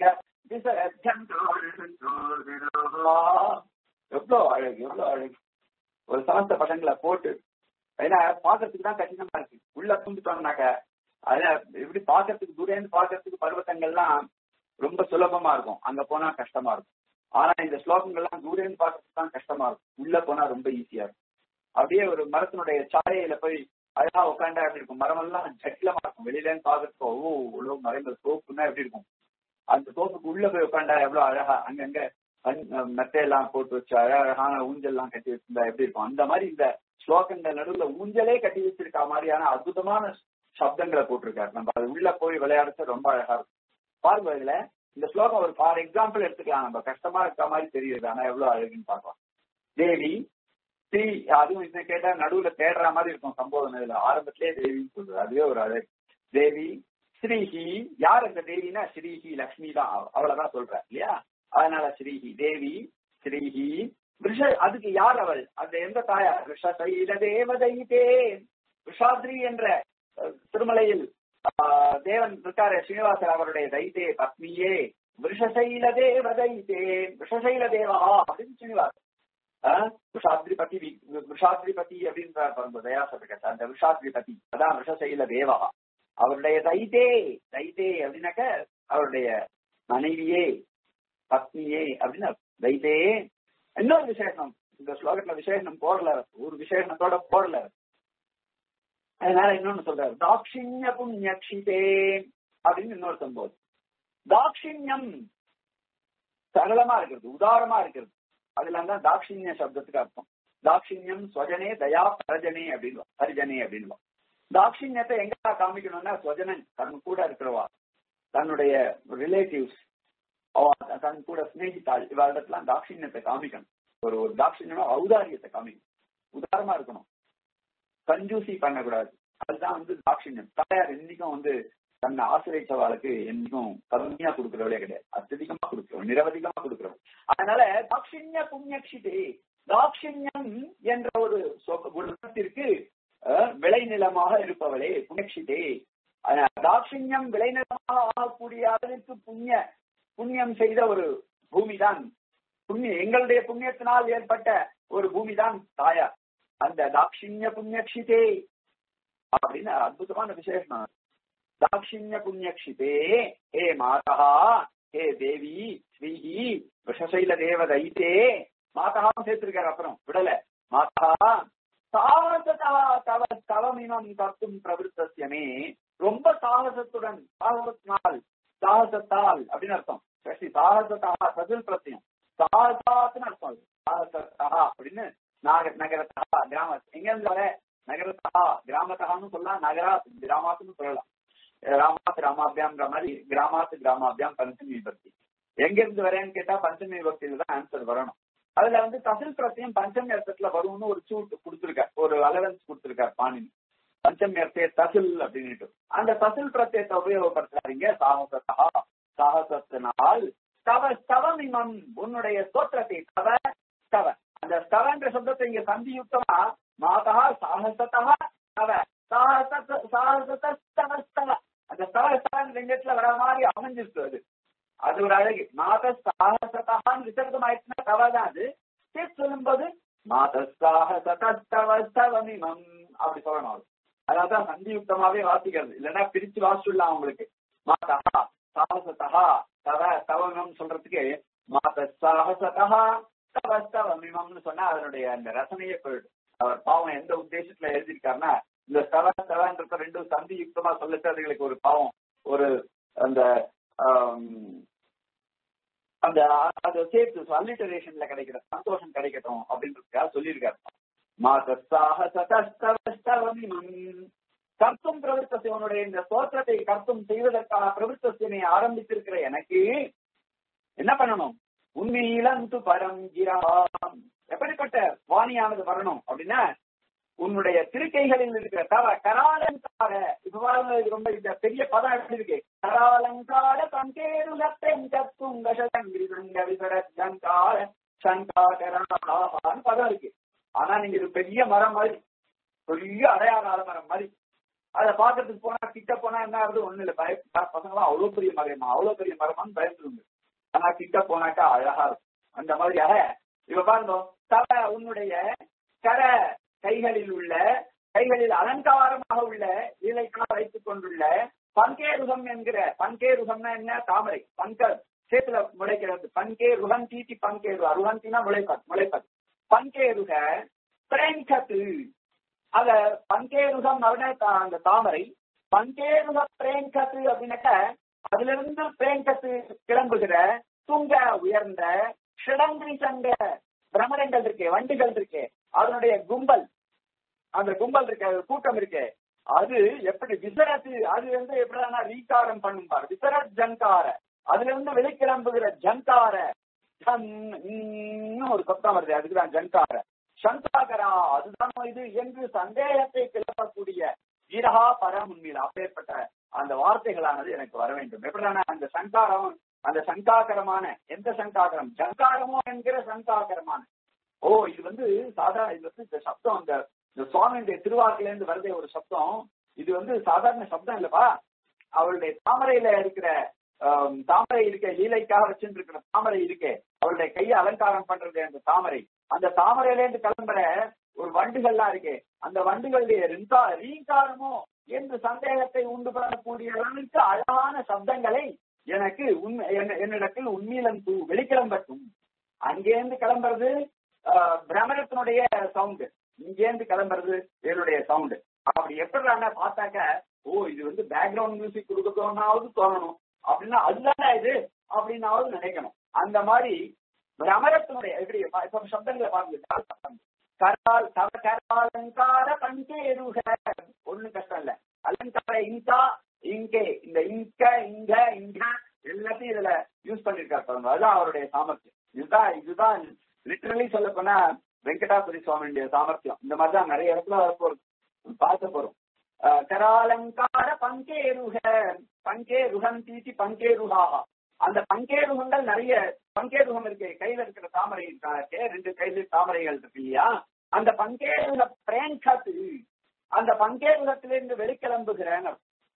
எவ்வளவு அழகு எவ்வளவு அழகு ஒரு சமஸ்த பசங்களை போட்டு ஏன்னா பாக்கிறதுக்கு தான் கடினமா இருக்கு உள்ள பூந்துட்டோம்னாக்க அதான் எப்படி பாக்கிறதுக்கு தூரேந்து பாக்கிறதுக்கு பருவத்தங்கள்லாம் ரொம்ப சுலபமா இருக்கும் அங்க போனா கஷ்டமா இருக்கும் ஆனா இந்த ஸ்லோகங்கள்லாம் தூரேந்து பாக்கிறதுக்கு தான் கஷ்டமா இருக்கும் உள்ள போனா ரொம்ப ஈஸியா இருக்கும் அப்படியே ஒரு மரத்தினுடைய சாலையில போய் அழகா உட்காண்டா எப்படி இருக்கும் மரமெல்லாம் ஜட்டிலமா இருக்கும் வெளியில இருந்து பாக்குறதுக்கு ஓ இவ்வளவு மரங்கள் தோப்புன்னா எப்படி இருக்கும் அந்த தோப்புக்கு உள்ள போய் உட்காண்டா எவ்வளவு அழகா அங்கங்க மெத்தையெல்லாம் போட்டு வச்சு அழகான ஊஞ்சல் எல்லாம் கட்டி வச்சிருந்தா எப்படி இருக்கும் அந்த மாதிரி இந்த ஸ்லோகங்கள் நடுவுல ஊஞ்சலே கட்டி வச்சிருக்க மாதிரியான அற்புதமான சப்தங்களை போட்டிருக்காரு நம்ம அது உள்ள போய் விளையாடுறது ரொம்ப அழகா இருக்கும் பாருங்க இதுல இந்த ஸ்லோகம் ஒரு ஃபார் எக்ஸாம்பிள் எடுத்துக்கலாம் நம்ம கஷ்டமா இருக்க மாதிரி தெரியுது ஆனா எவ்வளவு அழகுன்னு பார்க்கலாம் தேவி ஸ்ரீ அதுவும் இந்த கேட்டா நடுவுல தேடுற மாதிரி இருக்கும் சம்போதனை இதுல ஆரம்பத்திலே தேவின்னு சொல்றது அதுவே ஒரு அழகு தேவி ஸ்ரீஹி யார் அந்த தேவினா ஸ்ரீஹி லக்ஷ்மி தான் அவளதான் சொல்ற இல்லையா அதனால ஸ்ரீஹி தேவி ஸ்ரீஹி விஷ அதுக்கு யார் அவள் அந்த எந்த தாயார் விஷசைல தேவதைதே விஷாத்ரி என்ற திருமலையில் தேவன் இருக்காரு ஸ்ரீனிவாசர் அவருடைய தைத்தே பத்னியே விஷசைல தேவதைதே விஷசைல தேவா அப்படின்னு ஸ்ரீனிவாசர் விஷாத்ரிபதி விஷாத்ரிபதி அப்படின்றார் பாருங்க தயாசபகத்தை அந்த விஷாத்ரிபதி அதான் விஷசைல தேவா அவருடைய தைத்தே தைத்தே அப்படின்னாக்க அவருடைய மனைவியே பத்னியே அப்படின்னு தைத்தே இன்னொரு விசேஷம் இந்த ஸ்லோகத்துல விசேஷம் போடல ஒரு விசேஷத்தோட போடல அதனால இன்னொன்னு சொல்றாரு தாட்சிண்ய புண்ணியக்ஷிதே அப்படின்னு இன்னொரு சம்பவம் தாட்சிண்யம் சரளமா இருக்கிறது உதாரமா இருக்கிறது அதுல தான் தாட்சிண்ய சப்தத்துக்கு அர்த்தம் தாட்சிண்யம் ஸ்வஜனே தயா பரஜனே அப்படின்னு பரிஜனே அப்படின்னு தாட்சிண்யத்தை எங்க காமிக்கணும்னா ஸ்வஜனன் தன் கூட இருக்கிறவா தன்னுடைய ரிலேட்டிவ்ஸ் தன் கூட சிநேகித்தாள் இவரிடத்துலாம் தாட்சிண்யத்தை காமிக்கணும் ஒரு ஒரு தாட்சிண்யமா ஔதாரியத்தை காமிக்கணும் உதாரணமா இருக்கணும் கஞ்சூசி பண்ணக்கூடாது அதுதான் வந்து தாட்சிண்யம் தாயார் என்னைக்கும் வந்து தன்னை ஆசிரியச்சவாளுக்கு என்னைக்கும் கம்மியா கொடுக்கிறவளே கிடையாது அत्यதிகமா கொடுக்கிறோம் நிரவதிகமா கொடுக்கிறோம் அதனால தாட்சிண்ய புண்ணியக்ஷிதே தாட்சிண்யம் என்ற ஒரு குணத்திற்கு விளைநிலமாக இருப்பவளே புண்ணியக்ஷிதே தாட்சிண்யம் விளைநிலமாக ஆகக்கூடிய அளவிற்கு புண்ணிய புண்ணியம் செய்த ஒரு பூமிதான் புண்ணிய எங்களுடைய புண்ணியத்தினால் ஏற்பட்ட ஒரு பூமிதான் தாயார் அந்த தாட்சிண்ய புண்ணியக்ஷிதே அப்படின்னு அற்புதமான விசேஷம் தாட்சிண்ய புண்ணியக்ஷிதே ஹே மாதா ஹே தேவி ஸ்ரீஹி விஷசைல தேவதைத்தே மாதகாவும் சேர்த்திருக்காரு அப்புறம் விடல மாதா சாகசதா தவ தவமினம் கர்த்தும் பிரவருத்தசியமே ரொம்ப சாகசத்துடன் சாகசத்தினால் சாகசத்தால் அப்படின்னு அர்த்தம் சாகசத்தா சதில் பிரத்தியம் சாகசாத்துன்னு அர்த்தம் சாகசத்தா அப்படின்னு நாக நகரத்தா கிராம எங்க இருந்து வர நகரத்தா கிராமத்தகான்னு சொல்லலாம் நகரா கிராமாத்துன்னு சொல்லலாம் ராமாத் ராமாபியாம்ன்ற மாதிரி கிராமாத்து கிராமாபியாம் பஞ்சமி விபக்தி எங்க இருந்து வரேன்னு கேட்டா பஞ்சமி விபக்தியில தான் ஆன்சர் வரணும் அதுல வந்து தசில் பிரத்தியம் பஞ்சமி அர்த்தத்துல வரும்னு ஒரு சூட் கொடுத்திருக்கார் ஒரு அலவன்ஸ் கொடுத்திருக்கார் பாணினி பஞ்சமி அர்த்தே தசில் அப்படின்னுட்டு அந்த தசில் பிரத்தியத்தை உபயோகப்படுத்துறாருங்க சாகசத்தா சாகசத்தினால் தவ ஸ்தவமிமம் உன்னுடைய ஸ்தோத்திரத்தை தவ ஸ்தவ அந்த ஸ்தவன்ற சப்தத்தை இங்க சந்தியுக்தமா மாதா சாகசத்தா தவ சாகசத்தவஸ்தவ அந்த ஸ்தவ ஸ்தவன் ரெண்டத்துல வர மாதிரி அமைஞ்சிருக்கு அது அது ஒரு அழகு மாத சாகசத்தான்னு விசர்க்கம் ஆயிடுச்சுன்னா தவதான் அது சேர்த்து சொல்லும்போது மாத சாகசத்தவஸ்தவமிமம் அப்படி சொல்லணும் அது அதான் சந்தியுக்தமாவே வாசிக்கிறது இல்லைன்னா பிரிச்சு வாசிச்சுடலாம் அவங்களுக்கு மாதா சாகசத்தா தவ தவமிமம் சொல்றதுக்கு மாத சாகசத்தா தவஸ்தவமிமம்னு சொன்னா அதனுடைய அந்த ரசனையே போயிடும் அவர் பாவம் எந்த உத்தேசத்துல எழுதியிருக்காருன்னா இந்த ஸ்தவ ஸ்தவன்றத ரெண்டும் சந்தி யுக்தமா சொல்லிட்டு அதுகளுக்கு ஒரு பாவம் ஒரு அந்த அந்த அதை சேர்த்து அல்லிட்டரேஷன்ல கிடைக்கிற சந்தோஷம் கிடைக்கட்டும் அப்படின்றதுக்காக சொல்லியிருக்காரு கர்த்தும் பிரவருத்தவனுடைய இந்த ஸ்தோத்திரத்தை கர்த்தும் செய்வதற்கான பிரவருத்தனை ஆரம்பித்திருக்கிற எனக்கு என்ன பண்ணணும் உண்மையிலந்து பரம் கிராம் எப்படிப்பட்ட வாணியானது வரணும் அப்படின்னா உன்னுடைய திருக்கைகளில் இருக்கிற தவ கராலங்கார இப்ப பாருங்க இது ரொம்ப இந்த பெரிய பதம் எப்படி இருக்கு கராலங்கார பங்கேருல பெங்கத்துங்க சதங்கிரி சங்க விசரங்கார சங்காகரான்னு பதம் இருக்கு ஆனா நீங்க இது பெரிய மரம் மாதிரி பெரிய அடையாள மரம் மாதிரி அதை பாக்கிறதுக்கு போனா கிட்ட போனா என்ன ஆகுது ஒண்ணு இல்ல பய பசங்களாம் அவ்வளவு பெரிய மரமா அவ்வளவு பெரிய மரமான்னு பயந்துருங்க ஆனா கிட்ட போனாக்கா அழகா இருக்கும் அந்த மாதிரியாக இப்ப பாருங்க தவ உன்னுடைய கர கைகளில் உள்ள கைகளில் அலங்காரமாக உள்ள இலைக்காக வைத்துக் கொண்டுள்ள பங்கேருகம் என்கிற பங்கேருகம்னா என்ன தாமரை பங்க சேத்துல முளைக்கிறது பங்கே ருகன் தீட்டி பங்கேரு ருகந்தினா முளைப்பது முளைப்பது பங்கேருக பிரேங்கத்து அத பங்கேருகம் அந்த தாமரை பங்கேருக பிரேங்கத்து அப்படின்னாக்க அதுல இருந்து பிரேங்கத்து கிளம்புகிற துங்க உயர்ந்த ஷிடங்கிரி சங்க பிரமரங்கள் இருக்கு வண்டிகள் இருக்கு அதனுடைய கும்பல் அந்த கும்பல் இருக்கு கூட்டம் இருக்கு அது எப்படி விசரத்து அது வந்து எப்படின்னா ரீகாரம் பண்ணும்பார் விசரத் ஜங்கார அதுல இருந்து வெளிக்கிளம்புகிற ஜங்கார ஒரு சத்தம் வருது அதுக்குதான் ஜங்கார சங்காகரா அதுதான் இது என்று சந்தேகத்தை கிளப்பக்கூடிய வீரகா பரம் உண்மையில் அப்பேற்பட்ட அந்த வார்த்தைகளானது எனக்கு வர வேண்டும் எப்படின்னா அந்த சங்காரம் அந்த சங்காகரமான எந்த சங்காகரம் ஜங்காரமோ என்கிற சங்காகரமான ஓ இது வந்து சாதாரண இது வந்து இந்த சப்தம் அந்த இந்த சுவாமியுடைய திருவாக்கில இருந்து வருதே ஒரு சப்தம் இது வந்து சாதாரண சப்தம் இல்லப்பா அவளுடைய தாமரையில இருக்கிற தாமரை இருக்க லீலைக்காக வச்சுட்டு இருக்கிற தாமரை இருக்கே அவளுடைய கையை அலங்காரம் பண்றது அந்த தாமரை அந்த தாமரையில இருந்து கிளம்புற ஒரு வண்டுகள்லாம் இருக்கே அந்த வண்டுகளுடைய ரீங்காரமோ என்று சந்தேகத்தை உண்டு பண்ணக்கூடிய அளவுக்கு அழகான சப்தங்களை எனக்கு உண்மை என்னிடத்தில் உண்மையிலம் தூ வெளிக்கிளம்பட்டும் அங்கேருந்து கிளம்புறது பிரமரத்தினுடைய சவுண்டு இங்கேருந்து கிளம்புறது என்னுடைய சவுண்டு அப்படி எப்படி பார்த்தாக்க ஓ இது வந்து பேக்ரவுண்ட் மியூசிக் கொடுக்கணும்னாவது தோணணும் அப்படின்னா அதுதானே இது அப்படின்னாவது நினைக்கணும் அந்த மாதிரி பிரமரத்தினுடைய எப்படி இப்ப சப்தங்களை பாருங்க கரால் தவ கராலங்கார பஞ்சேருக ஒண்ணு கஷ்டம் இல்ல அலங்கார இங்கா இங்கே இந்த இங்க இங்க இங்க எல்லாத்தையும் இதுல யூஸ் பண்ணிருக்காரு பாருங்க அதுதான் அவருடைய சாமர்த்தியம் இதுதான் இதுதான் லிட்டரலி சொல்ல போனா வெங்கடாபுரி சுவாமியுடைய சாமர்த்தியம் இந்த மாதிரிதான் நிறைய இடத்துல வரப்போறது பார்க்க போறோம் கராலங்கார பங்கேருக பங்கேருகன் தீட்டி பங்கேருகாக அந்த பங்கேருகங்கள் நிறைய பங்கேருகம் இருக்கு கையில இருக்கிற தாமரை இருக்கே ரெண்டு கையில தாமரைகள் இருக்கு இல்லையா அந்த பங்கேருக பிரேங்கத்து அந்த பங்கேருகத்திலிருந்து வெளிக்கிளம்புகிறேன்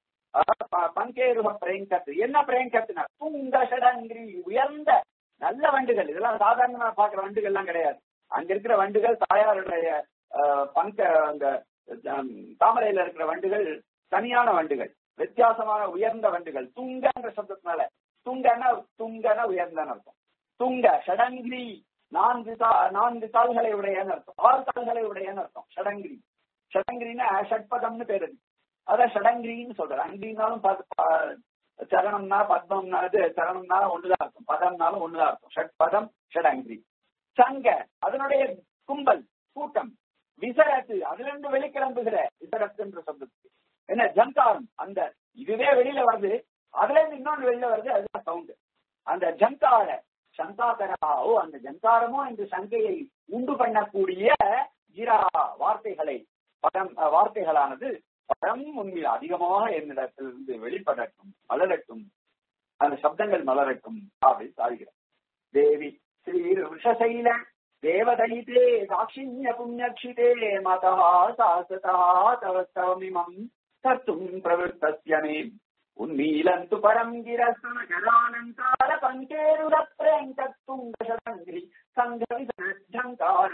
பங்கேருக பிரேங்கத்து என்ன பிரேங்கத்துனா துங்க சடங்கிரி உயர்ந்த நல்ல வண்டுகள் இதெல்லாம் சாதாரணமா பாக்குற வண்டுகள் எல்லாம் கிடையாது அங்க இருக்கிற வண்டுகள் தாயாருடைய பங்க அந்த தாமரையில இருக்கிற வண்டுகள் தனியான வண்டுகள் வித்தியாசமான உயர்ந்த வண்டுகள் துங்கன்ற சப்தத்தினால துங்கன துங்கன உயர்ந்தன்னு அர்த்தம் துங்க ஷடங்கிரி நான்கு நான்கு கால்களை உடையன்னு அர்த்தம் ஆறு கால்களை உடையன்னு அர்த்தம் ஷடங்கிரி ஷடங்கிரின்னா ஷட்பதம்னு பேரு அதான் ஷடங்கிரின்னு சொல்றாரு அங்கினாலும் சரணம்னா பத்மம்னா இது சரணம்னா ஒண்ணுதான் அர்த்தம் பதம்னாலும் ஒண்ணுதான் அர்த்தம் ஷட் பதம் ஷடங்கிரி சங்க அதனுடைய கும்பல் கூட்டம் விசரத்து அதுல இருந்து வெளிக்கிளம்புகிற விசரத்து என்ற சப்தத்துக்கு என்ன ஜங்காரம் அந்த இதுவே வெளியில வருது அதுல இருந்து இன்னொன்று வெளியில வருது அதுதான் சவுண்டு அந்த ஜங்கார சங்காகராவோ அந்த ஜங்காரமோ இந்த சங்கையை உண்டு பண்ணக்கூடிய ஜீரா வார்த்தைகளை படம் வார்த்தைகளானது படம் உண்மையில் அதிகமாக என்னிடத்திலிருந்து வெளிப்படட்டும் மலரட்டும் அந்த சப்தங்கள் மலரட்டும் அப்படின்னு சாதிக்கிறார் தேவி ஸ்ரீ ரிஷசைல தேவதைதே தாட்சிண்ய புண்ணியக்ஷிதே மதா சாசதா தவஸ்தவமிமம் கர்த்தும் பிரவருத்தஸ்ய மே உன்மீலந்து பரம் கிரசனகரானந்தார பங்கேருர பிரேங்கத்துங்கரி சங்கவிசங்கார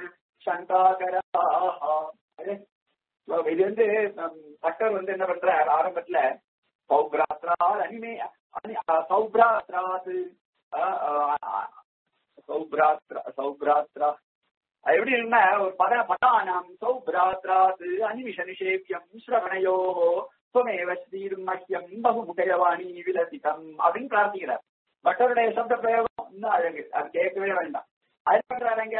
சங்காகரா இது வந்து பட்டர் வந்து என்ன பண்றார் ஆரம்பத்துல சௌப்ராத்ரால் அனிமே சௌப்ராத்ராத் சௌப்ராத்ரா சௌப்ராத்ரா எப்படி என்ன ஒரு பத பதானாம் சௌப்ராத்ராத் அனிமிஷ நிஷேவியம் ஸ்ரவணையோ துவமேவ ஸ்ரீர்மஹ்யம் பகுமுகயவாணி விலசிதம் அப்படின்னு பிரார்த்திக்கிறார் பட்டருடைய சப்த பிரயோகம் இன்னும் அழகு அது கேட்கவே வேண்டாம் அது பண்றாருங்க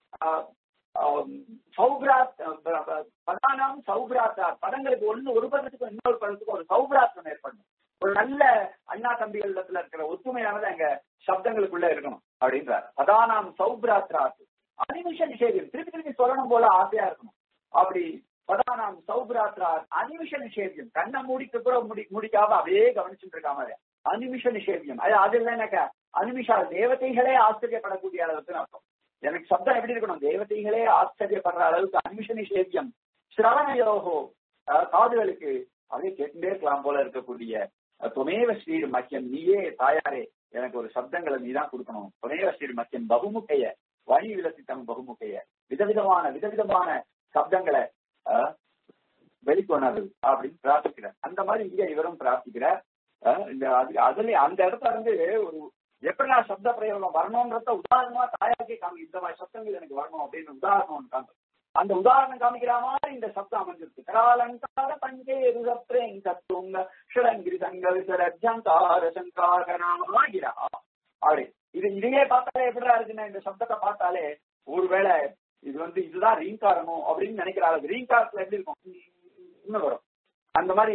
சௌப்ராத் பதானாம் சௌப்ராத்தா பதங்களுக்கு ஒண்ணு ஒரு பதத்துக்கும் இன்னொரு பதத்துக்கும் ஒரு சௌப்ராத்தம் ஏற்படணும் ஒரு நல்ல அண்ணா தம்பிகள் இடத்துல இருக்கிற ஒத்துமையானது அங்க சப்தங்களுக்குள்ள இருக்கணும் அப்படின்றார் பதானாம் சௌப்ராத்ராத் அனிமிஷ நிஷேதம் திருப்பி திருப்பி சொல்லணும் போல ஆசையா இருக்கணும் அப்படி பதானாம் சௌபிராத்ரா அனிமிஷ நிஷேவியம் கண்ணை மூடிக்க கூட முடி முடிக்காம அப்படியே கவனிச்சுட்டு இருக்காம அனிமிஷ நிஷேவியம் அது அது இல்லைன்னாக்கா அனிமிஷா தேவதைகளே ஆச்சரியப்படக்கூடிய அளவுக்கு அர்த்தம் எனக்கு சப்தம் எப்படி இருக்கணும் தேவதைகளே ஆச்சரியப்படுற அளவுக்கு அனிமிஷ நிஷேவியம் சிரவணயோகோ காதுகளுக்கு அப்படியே கேட்டுட்டே இருக்கலாம் போல இருக்கக்கூடிய துணேவ ஸ்ரீ மக்கியம் நீயே தாயாரே எனக்கு ஒரு சப்தங்களை நீ தான் கொடுக்கணும் துணேவ ஸ்ரீ மக்கியம் பகுமுக்கைய வழி விலசித்தம் பகுமுக்கைய விதவிதமான விதவிதமான சப்தங்களை வெளிக்கொணரு அப்படின்னு பிரார்த்திக்கிறார் அந்த மாதிரி இங்க இவரும் பிரார்த்திக்கிறார் இந்த அதுல அந்த இடத்துல இருந்து ஒரு எப்படினா சப்த பிரயோகம் வரணும்ன்றத உதாரணமா தாயாருக்கே காமி இந்த மாதிரி சப்தங்கள் எனக்கு வரணும் அப்படின்னு உதாரணம் காமி அந்த உதாரணம் காமிக்கிற மாதிரி இந்த சப்தம் அமைஞ்சிருக்கு கராலங்கார பஞ்சே ருசப்ரேங் தத்துவங்க ஷடங்கிரி சங்க விசரஜங்கார சங்காகராகிரா அப்படி இது இதையே பார்த்தாலே எப்படிடா இருக்குன்னா இந்த சப்தத்தை பார்த்தாலே ஒருவேளை இது வந்து இதுதான் ரீங்காரமோ அப்படின்னு நினைக்கிற அளவுக்கு ரீங்காரத்துல எப்படி இருக்கும் இன்னும் வரும் அந்த மாதிரி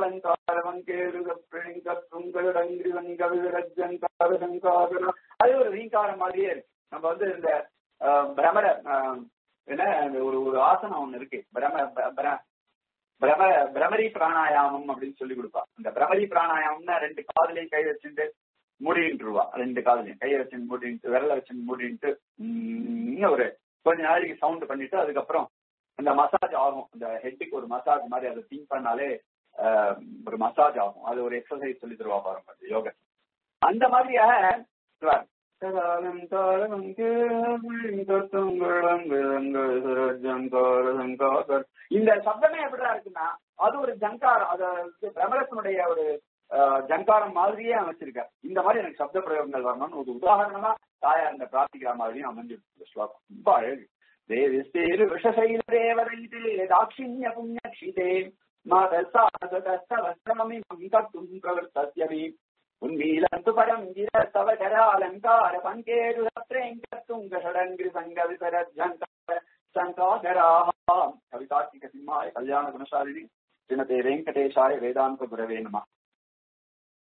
கராலங்காரவங்கேருங்கவிரஜங்காரசங்காகரம் அது ஒரு ரீங்காரம் மாதிரியே இருக்கு நம்ம வந்து இந்த பிரமர என்ன ஒரு ஒரு ஆசனம் ஒண்ணு இருக்கு பிரம பிரம பிரமரி பிராணாயாமம் அப்படின்னு சொல்லி கொடுப்பா இந்த பிரமரி பிராணாயாமம்னா ரெண்டு காதலையும் கை வச்சுட்டு மூடின்ட்டுருவா ரெண்டு காதலையும் கையை வச்சு மூடின்ட்டு விரல வச்சு மூடின்ட்டு ஒரு கொஞ்ச நாளைக்கு சவுண்ட் பண்ணிட்டு அதுக்கப்புறம் அந்த மசாஜ் ஆகும் இந்த ஹெட்டுக்கு ஒரு மசாஜ் மாதிரி அதை திங்க் பண்ணாலே ஒரு மசாஜ் ஆகும் அது ஒரு எக்ஸசைஸ் சொல்லி தருவா பாருங்க யோகா அந்த மாதிரியாக இந்த சப்தமே எப்படிதான் இருக்குன்னா அது ஒரு ஜங்காரம் அது பிரமரசனுடைய ஒரு ஜங்காரம் மாதிரியே அமைச்சிருக்கார் இந்த மாதிரி எனக்கு சப்த பிரயோகங்கள் வரணும்னு ஒரு உதாரணமா தாயார் இந்த பிரார்த்திக்கிற மாதிரியும் அமைஞ்சிருக்கு ஸ்லோகம் ரொம்ப அழகு தேவிஸ்தேரு விஷசைல தேவரைதே தாட்சிண்ய புண்ணியக்ஷிதே மாதசாதஸ்தவஸ்திரமமிமம் கர்த்தும் பிரவர்த்தஸ்யமி உன்மீலந்து பரம் கிரஸ்தவ கராலங்கார பங்கேரு சத்ரேங்கத்துங்க ஷடங்கிரி சங்க விசரஜங்கார சங்காகராः கவிதார்த்திக சிம்மாய கல்யாண குணசாலினி ஸ்ரீமதே வெங்கடேஷாய வேதாந்த குரவே நம